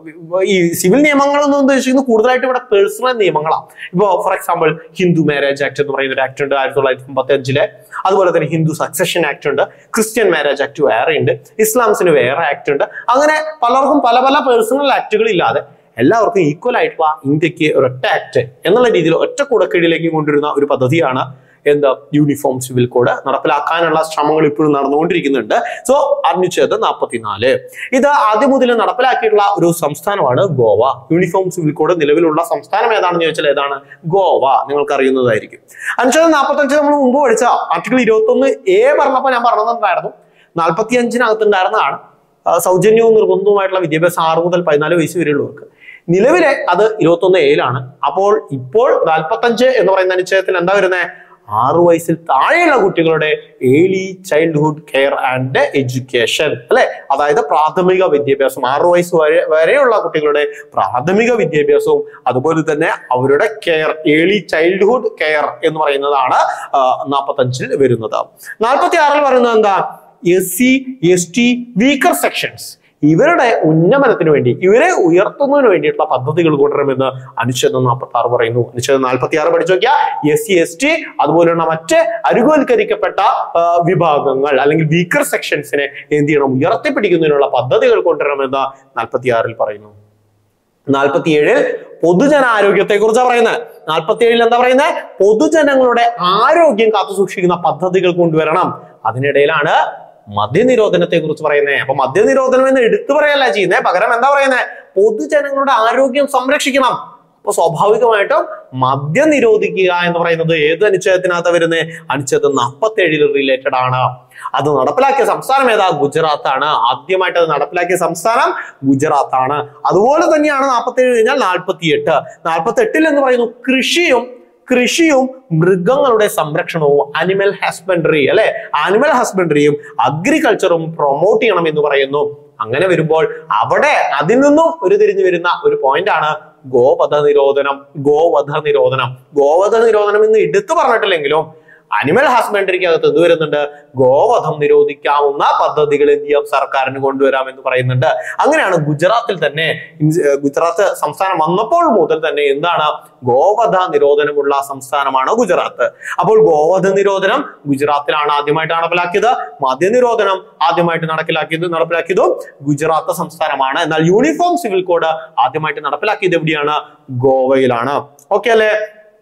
ഈ സിവിൽ നിയമങ്ങൾ എന്ന് ഉദ്ദേശിക്കുന്നത് കൂടുതലായിട്ട് ഇവിടെ പേഴ്സണൽ നിയമങ്ങളാണ് ഇപ്പോ for example Hindu marriage act എന്ന് പറയുന്ന ഒരു ആക്ട് ഉണ്ട് ആയിരത്തി തൊള്ളായിരത്തി മുപ്പത്തി അഞ്ചിലെ അതുപോലെ തന്നെ ഹിന്ദു സക്സഷൻ ആക്ട് ഉണ്ട് ക്രിസ്ത്യൻ മാരേജ് ആക്ട് വേറെ ഉണ്ട് ഇസ്ലാംസിന് വേറെ ആക്ട് ഉണ്ട് അങ്ങനെ പലർക്കും പല പല പേഴ്സണൽ ആക്ടുകൾ ഇല്ലാതെ എല്ലാവർക്കും ഈക്വൽ ആയിട്ടുള്ള ഇന്ത്യക്ക് ഒരൊറ്റ ആക്ട് എന്നുള്ള രീതിയിൽ ഒറ്റ കുടക്കീഴിലേക്ക് കൊണ്ടുവരുന്ന ഒരു പദ്ധതിയാണ് എന്താ യൂണിഫോം സിവിൽ കോഡ് നടപ്പിലാക്കാനുള്ള ശ്രമങ്ങൾ ഇപ്പോഴും നടന്നുകൊണ്ടിരിക്കുന്നുണ്ട് സോ അനുച്ഛേദം നാൽപ്പത്തിനാല് ഇത് ആദ്യം മുതൽ നടപ്പിലാക്കിയിട്ടുള്ള ഒരു സംസ്ഥാനമാണ് ഗോവ യൂണിഫോം സിവിൽ കോഡ് നിലവിലുള്ള സംസ്ഥാനം ഏതാണെന്ന് ചോദിച്ചാൽ ഏതാണ് ഗോവ നിങ്ങൾക്ക് അറിയുന്നതായിരിക്കും അനുച്ഛേദം നാൽപ്പത്തഞ്ച് നമ്മൾ മുമ്പ് പഠിച്ച ആർട്ടിക്കിൾ ഇരുപത്തി ഒന്ന് എ പറഞ്ഞപ്പോൾ ഞാൻ പറഞ്ഞിട്ടുണ്ടായിരുന്നു നാൽപ്പത്തി അഞ്ചിനകത്തുണ്ടായിരുന്നതാണ് ആ, സൗജന്യവും നിർബന്ധവുമായിട്ടുള്ള വിദ്യാഭ്യാസം ആറ് മുതൽ പതിനാല് വയസ്സ് വരെയുള്ളവർക്ക് നിലവിലെ അത് ഇരുപത്തൊന്ന് ഏഴിലാണ് അപ്പോൾ ഇപ്പോൾ നാൽപ്പത്തഞ്ച് എന്ന് പറയുന്ന അനുച്ഛേദത്തിൽ എന്താ വരുന്നത് ആറു വയസ്സിൽ താഴെയുള്ള കുട്ടികളുടെ early childhood care and education അല്ലെ അതായത് പ്രാഥമിക വിദ്യാഭ്യാസം ആറു വയസ്സ് വരെ വരെയുള്ള കുട്ടികളുടെ പ്രാഥമിക വിദ്യാഭ്യാസവും അതുപോലെ തന്നെ അവരുടെ കെയർ ഏർലി ചൈൽഡ്ഹുഡ് കെയർ എന്ന് പറയുന്നതാണ് നാൽപ്പത്തഞ്ചിൽ വരുന്നത് നാൽപ്പത്തി ആറിൽ പറയുന്നത് എന്താ S C S T weaker sections ഇവരുടെ ഉന്നമനത്തിന് വേണ്ടി ഇവരെ ഉയർത്തുന്നതിന് വേണ്ടിയിട്ടുള്ള പദ്ധതികൾ കൊണ്ടുവരണമെന്ന് അനുച്ഛേദം നാൽപ്പത്തി ആറ് പറയുന്നു അനുച്ഛേദം നാൽപ്പത്തി ആറ് പഠിച്ചു നോക്കിയാൽ എസ് സി എസ് ടി അതുപോലെയുള്ള മറ്റ് അരുകവൽക്കരിക്കപ്പെട്ട ആ, വിഭാഗങ്ങൾ അല്ലെങ്കിൽ വീക്കർ സെക്ഷൻസിനെ എന്ത് ചെയ്യണം ഉയർത്തിപ്പിടിക്കുന്നതിനുള്ള പദ്ധതികൾ കൊണ്ടുവരണമെന്ന് നാൽപ്പത്തി ആറിൽ പറയുന്നു നാൽപ്പത്തിയേഴിൽ പൊതുജനാരോഗ്യത്തെ കുറിച്ചാണ് പറയുന്നത് നാൽപ്പത്തിയേഴിൽ എന്താ പറയുന്നത് പൊതുജനങ്ങളുടെ ആരോഗ്യം കാത്തു സൂക്ഷിക്കുന്ന പദ്ധതികൾ കൊണ്ടുവരണം അതിനിടയിലാണ് മദ്യനിരോധനത്തെ കുറിച്ച് പറയുന്നത് അപ്പൊ മദ്യനിരോധനം എന്ന് എടുത്തു പറയല്ല ചെയ്യുന്നത് പകരം എന്താ പറയുന്നത് പൊതുജനങ്ങളുടെ ആരോഗ്യം സംരക്ഷിക്കണം അപ്പൊ സ്വാഭാവികമായിട്ടും മദ്യം നിരോധിക്കുക എന്ന് പറയുന്നത് ഏത് അനുച്ഛേദത്തിനകത്ത് വരുന്നത് അനുച്ഛേദം നാൽപ്പത്തി റിലേറ്റഡ് ആണ് അത് നടപ്പിലാക്കിയ സംസ്ഥാനം ഏതാ ഗുജറാത്ത് ആണ് ആദ്യമായിട്ട് അത് നടപ്പിലാക്കിയ സംസ്ഥാനം ഗുജറാത്ത് ആണ് അതുപോലെ തന്നെയാണ് നാൽപ്പത്തി ഏഴ് കഴിഞ്ഞാൽ നാൽപ്പത്തി എട്ട് നാൽപ്പത്തി എട്ടിൽ എന്ന് പറയുന്നു കൃഷിയും കൃഷിയും മൃഗങ്ങളുടെ സംരക്ഷണവും അനിമൽ ഹസ്ബൻഡറി അല്ലെ ആനിമൽ ഹസ്ബൻഡറിയും അഗ്രികൾച്ചറും പ്രൊമോട്ട് ചെയ്യണം എന്ന് പറയുന്നു അങ്ങനെ വരുമ്പോൾ അവിടെ അതിൽ നിന്നും ഒരു തിരിഞ്ഞു വരുന്ന ഒരു പോയിന്റ് ആണ് ഗോവധ നിരോധനം ഗോവധ നിരോധനം ഗോവധ നിരോധനം എന്ന് എടുത്തു പറഞ്ഞിട്ടില്ലെങ്കിലും അനിമൽ ഹസ്ബൻഡറിക്ക് അകത്ത് എന്ത് വരുന്നുണ്ട് ഗോവധം നിരോധിക്കാവുന്ന പദ്ധതികൾ എന്ത് ചെയ്യാം സർക്കാരിന് കൊണ്ടുവരാം എന്ന് പറയുന്നുണ്ട് അങ്ങനെയാണ് ഗുജറാത്തിൽ തന്നെ ഇൻസ്- ഏർ ഗുജറാത്ത് സംസ്ഥാനം വന്നപ്പോൾ മുതൽ തന്നെ എന്താണ് ഗോവധ നിരോധനമുള്ള സംസ്ഥാനമാണ് ഗുജറാത്ത് അപ്പോൾ ഗോവധ നിരോധനം ഗുജറാത്തിലാണ് ആദ്യമായിട്ട് നടപ്പിലാക്കിയത് മദ്യനിരോധനം ആദ്യമായിട്ട് നടപ്പിലാക്കിയത് നടപ്പിലാക്കിയതും ഗുജറാത്ത് സംസ്ഥാനമാണ് എന്നാൽ യൂണിഫോം സിവിൽ കോഡ് ആദ്യമായിട്ട് നടപ്പിലാക്കിയത് എവിടെയാണ് ഗോവയിലാണ് ഓക്കെ അല്ലേ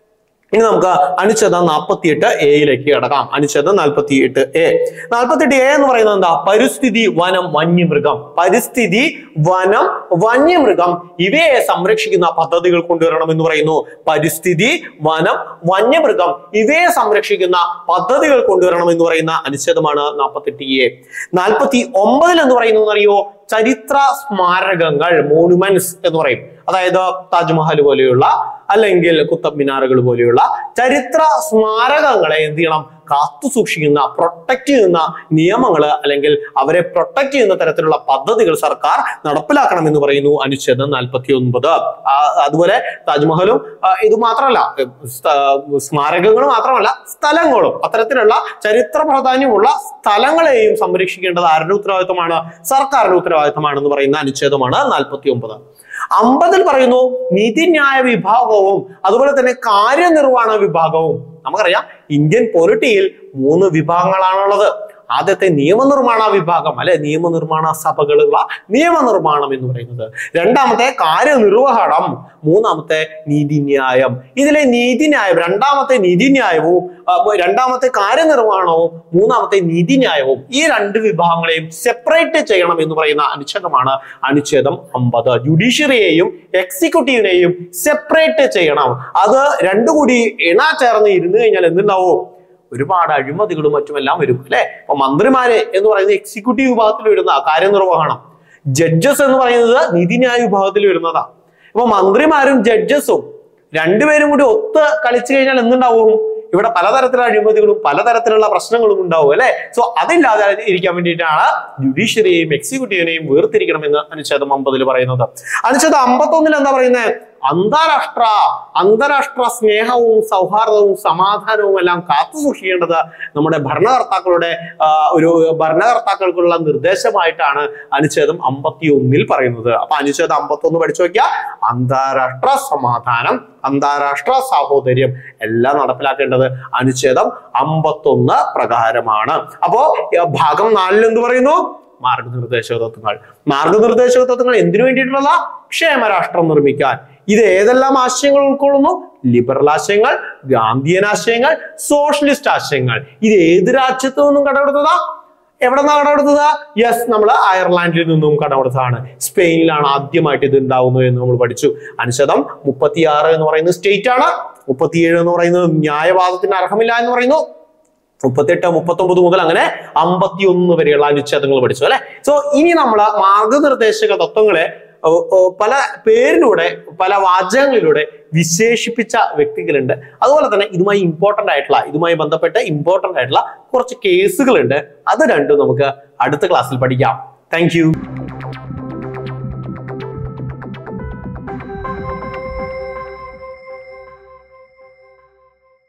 ഇനി നമുക്ക് അനുച്ഛേദം നാൽപ്പത്തിയെട്ട് എയിലേക്ക് കിടക്കാം അനുച്ഛേദം നാൽപ്പത്തിയെട്ട് എ നാൽപ്പത്തിയെട്ട് എ എന്ന് പറയുന്നത് എന്താ പരിസ്ഥിതി വനം വന്യമൃഗം പരിസ്ഥിതി വനം വന്യമൃഗം ഇവയെ സംരക്ഷിക്കുന്ന പദ്ധതികൾ കൊണ്ടുവരണം എന്ന് പറയുന്നു പരിസ്ഥിതി വനം വന്യമൃഗം ഇവയെ സംരക്ഷിക്കുന്ന പദ്ധതികൾ കൊണ്ടുവരണം എന്ന് പറയുന്ന അനുച്ഛേദമാണ് നാൽപ്പത്തെട്ട് എ നാൽപ്പത്തി ഒമ്പതിൽ എന്ന് പറയുന്നത് അറിയോ ചരിത്ര സ്മാരകങ്ങൾ മോണുമെന്റ്സ് എന്ന് പറയും അതായത് താജ്മഹൽ പോലെയുള്ള അല്ലെങ്കിൽ കുത്തബ് മിനാറുകൾ പോലെയുള്ള ചരിത്ര സ്മാരകങ്ങളെ എന്ത് ചെയ്യണം കാത്തു സൂക്ഷിക്കുന്ന പ്രൊട്ടക്ട് ചെയ്യുന്ന നിയമങ്ങൾ അല്ലെങ്കിൽ അവരെ പ്രൊട്ടക്ട് ചെയ്യുന്ന തരത്തിലുള്ള പദ്ധതികൾ സർക്കാർ നടപ്പിലാക്കണം എന്ന് പറയുന്നു അനുച്ഛേദം നാൽപ്പത്തി ഒൻപത് അതുപോലെ താജ്മഹലും ആ, ഇത് മാത്രമല്ല ഏർ, സ്ഥ- സ്മാരകങ്ങൾ മാത്രമല്ല സ്ഥലങ്ങളും അത്തരത്തിലുള്ള ചരിത്ര പ്രാധാന്യമുള്ള സ്ഥലങ്ങളെയും സംരക്ഷിക്കേണ്ടത് ആരുടെ ഉത്തരവാദിത്തമാണ് സർക്കാരിന്റെ ഉത്തരവാദിത്തമാണെന്ന് പറയുന്ന അനുച്ഛേദമാണ് നാൽപ്പത്തി ഒമ്പത് അമ്പതിൽ പറയുന്നു നീതിന്യായ വിഭാഗവും അതുപോലെ തന്നെ കാര്യനിർവഹണ വിഭാഗവും നമുക്കറിയാം ഇന്ത്യൻ പൊളിറ്റിയിൽ മൂന്ന് വിഭാഗങ്ങളാണുള്ളത് ആദ്യത്തെ നിയമനിർമ്മാണ വിഭാഗം അല്ലെ നിയമനിർമ്മാണ സഭകളുള്ള നിയമനിർമ്മാണം എന്ന് പറയുന്നത് രണ്ടാമത്തെ കാര്യനിർവഹണം മൂന്നാമത്തെ നീതിന്യായം ഇതിലെ നീതിന്യായം രണ്ടാമത്തെ നീതിന്യായവും ആ, രണ്ടാമത്തെ കാര്യനിർവഹണവും മൂന്നാമത്തെ നീതിന്യായവും ഈ രണ്ട് വിഭാഗങ്ങളെയും സെപ്പറേറ്റ് ചെയ്യണം എന്ന് പറയുന്ന അനുച്ഛേദമാണ് അനുച്ഛേദം അമ്പത് ജുഡീഷ്യറിയെയും എക്സിക്യൂട്ടീവിനെയും സെപ്പറേറ്റ് ചെയ്യണം അത് രണ്ടു കൂടി ഇണ ചേർന്ന് ഇരുന്ന് കഴിഞ്ഞാൽ എന്തുണ്ടാവും ഒരുപാട് അഴിമതികളും മറ്റുമെല്ലാം വരും അല്ലെ അപ്പൊ മന്ത്രിമാരെ എന്ന് പറയുന്നത് എക്സിക്യൂട്ടീവ് വിഭാഗത്തിൽ വരുന്ന കാര്യനിർവഹണം ജഡ്ജസ് എന്ന് പറയുന്നത് നീതിന്യായ വിഭാഗത്തിൽ വരുന്നതാ അപ്പൊ മന്ത്രിമാരും ജഡ്ജസും രണ്ടുപേരും കൂടി ഒത്ത് കളിച്ചു കഴിഞ്ഞാൽ എന്തുണ്ടാവും ഇവിടെ പലതരത്തിലുള്ള അഴിമതികളും പലതരത്തിലുള്ള പ്രശ്നങ്ങളും ഉണ്ടാവും അല്ലെ സോ അതില്ലാതെ ഇരിക്കാൻ വേണ്ടിയിട്ടാണ് ജുഡീഷ്യറിയെയും എക്സിക്യൂട്ടീവിനെയും വേർതിരിക്കണമെന്ന് അനുച്ഛേദം അമ്പതിൽ പറയുന്നത് അനുച്ഛേദം അമ്പത്തൊന്നിൽ എന്താ പറയുന്നത് അന്താരാഷ്ട്ര അന്താരാഷ്ട്ര സ്നേഹവും സൗഹാർദ്ദവും സമാധാനവും എല്ലാം കാത്തു സൂക്ഷിക്കേണ്ടത് നമ്മുടെ ഭരണകർത്താക്കളുടെ ആ, ഒരു ഭരണകർത്താക്കൾക്കുള്ള നിർദ്ദേശമായിട്ടാണ് അനുച്ഛേദം അമ്പത്തി ഒന്നിൽ പറയുന്നത് അപ്പൊ അനുച്ഛേദം അമ്പത്തൊന്ന് പഠിച്ചു നോക്കിയാൽ അന്താരാഷ്ട്ര സമാധാനം അന്താരാഷ്ട്ര സാഹോദര്യം എല്ലാം നടപ്പിലാക്കേണ്ടത് അനുച്ഛേദം അമ്പത്തൊന്ന് പ്രകാരമാണ് അപ്പോ ഈ ഭാഗം നാലിൽ എന്ത് പറയുന്നു മാർഗനിർദ്ദേശക തത്വങ്ങൾ മാർഗനിർദ്ദേശക തത്വങ്ങൾ എന്തിനു വേണ്ടിയിട്ടുള്ളതാ ക്ഷേമരാഷ്ട്രം നിർമ്മിക്കാൻ ഇത് ഏതെല്ലാം ആശയങ്ങൾ ഉൾക്കൊള്ളുന്നു ലിബറൽ ആശയങ്ങൾ ഗാന്ധിയൻ ആശയങ്ങൾ സോഷ്യലിസ്റ്റ് ആശയങ്ങൾ ഇത് ഏത് രാജ്യത്തു നിന്നും കടമെടുത്തതാ എവിടെ നിന്നാണ് കടമെടുത്തത് യെസ് നമ്മൾ അയർലാൻഡിൽ നിന്നും കടമെടുത്തതാണ് സ്പെയിനിലാണ് ആദ്യമായിട്ട് ഇത് ഉണ്ടാവുന്നത് എന്ന് നമ്മൾ പഠിച്ചു അനുശതം മുപ്പത്തിയാറ് എന്ന് പറയുന്നത് സ്റ്റേറ്റ് ആണ് മുപ്പത്തിയേഴ് എന്ന് പറയുന്നത് ന്യായവാദത്തിന് അർഹമില്ല എന്ന് പറയുന്നു മുപ്പത്തെട്ട് മുപ്പത്തൊമ്പത് മുതൽ അങ്ങനെ അമ്പത്തി ഒന്ന് വരെയുള്ള അനുച്ഛേദങ്ങൾ പഠിച്ചു അല്ലെ സോ ഇനി നമ്മൾ മാർഗനിർദ്ദേശക തത്വങ്ങളെ ഓ, ഓ, പല പേരിലൂടെ പല വാചകങ്ങളിലൂടെ വിശേഷിപ്പിച്ച വ്യക്തികളുണ്ട് അതുപോലെ തന്നെ ഇതുമായി ഇമ്പോർട്ടന്റ് ആയിട്ടുള്ള ഇതുമായി ബന്ധപ്പെട്ട് ഇമ്പോർട്ടന്റ് ആയിട്ടുള്ള കുറച്ച് കേസുകളുണ്ട് അത് രണ്ടും നമുക്ക് അടുത്ത ക്ലാസ്സിൽ പഠിക്കാം താങ്ക്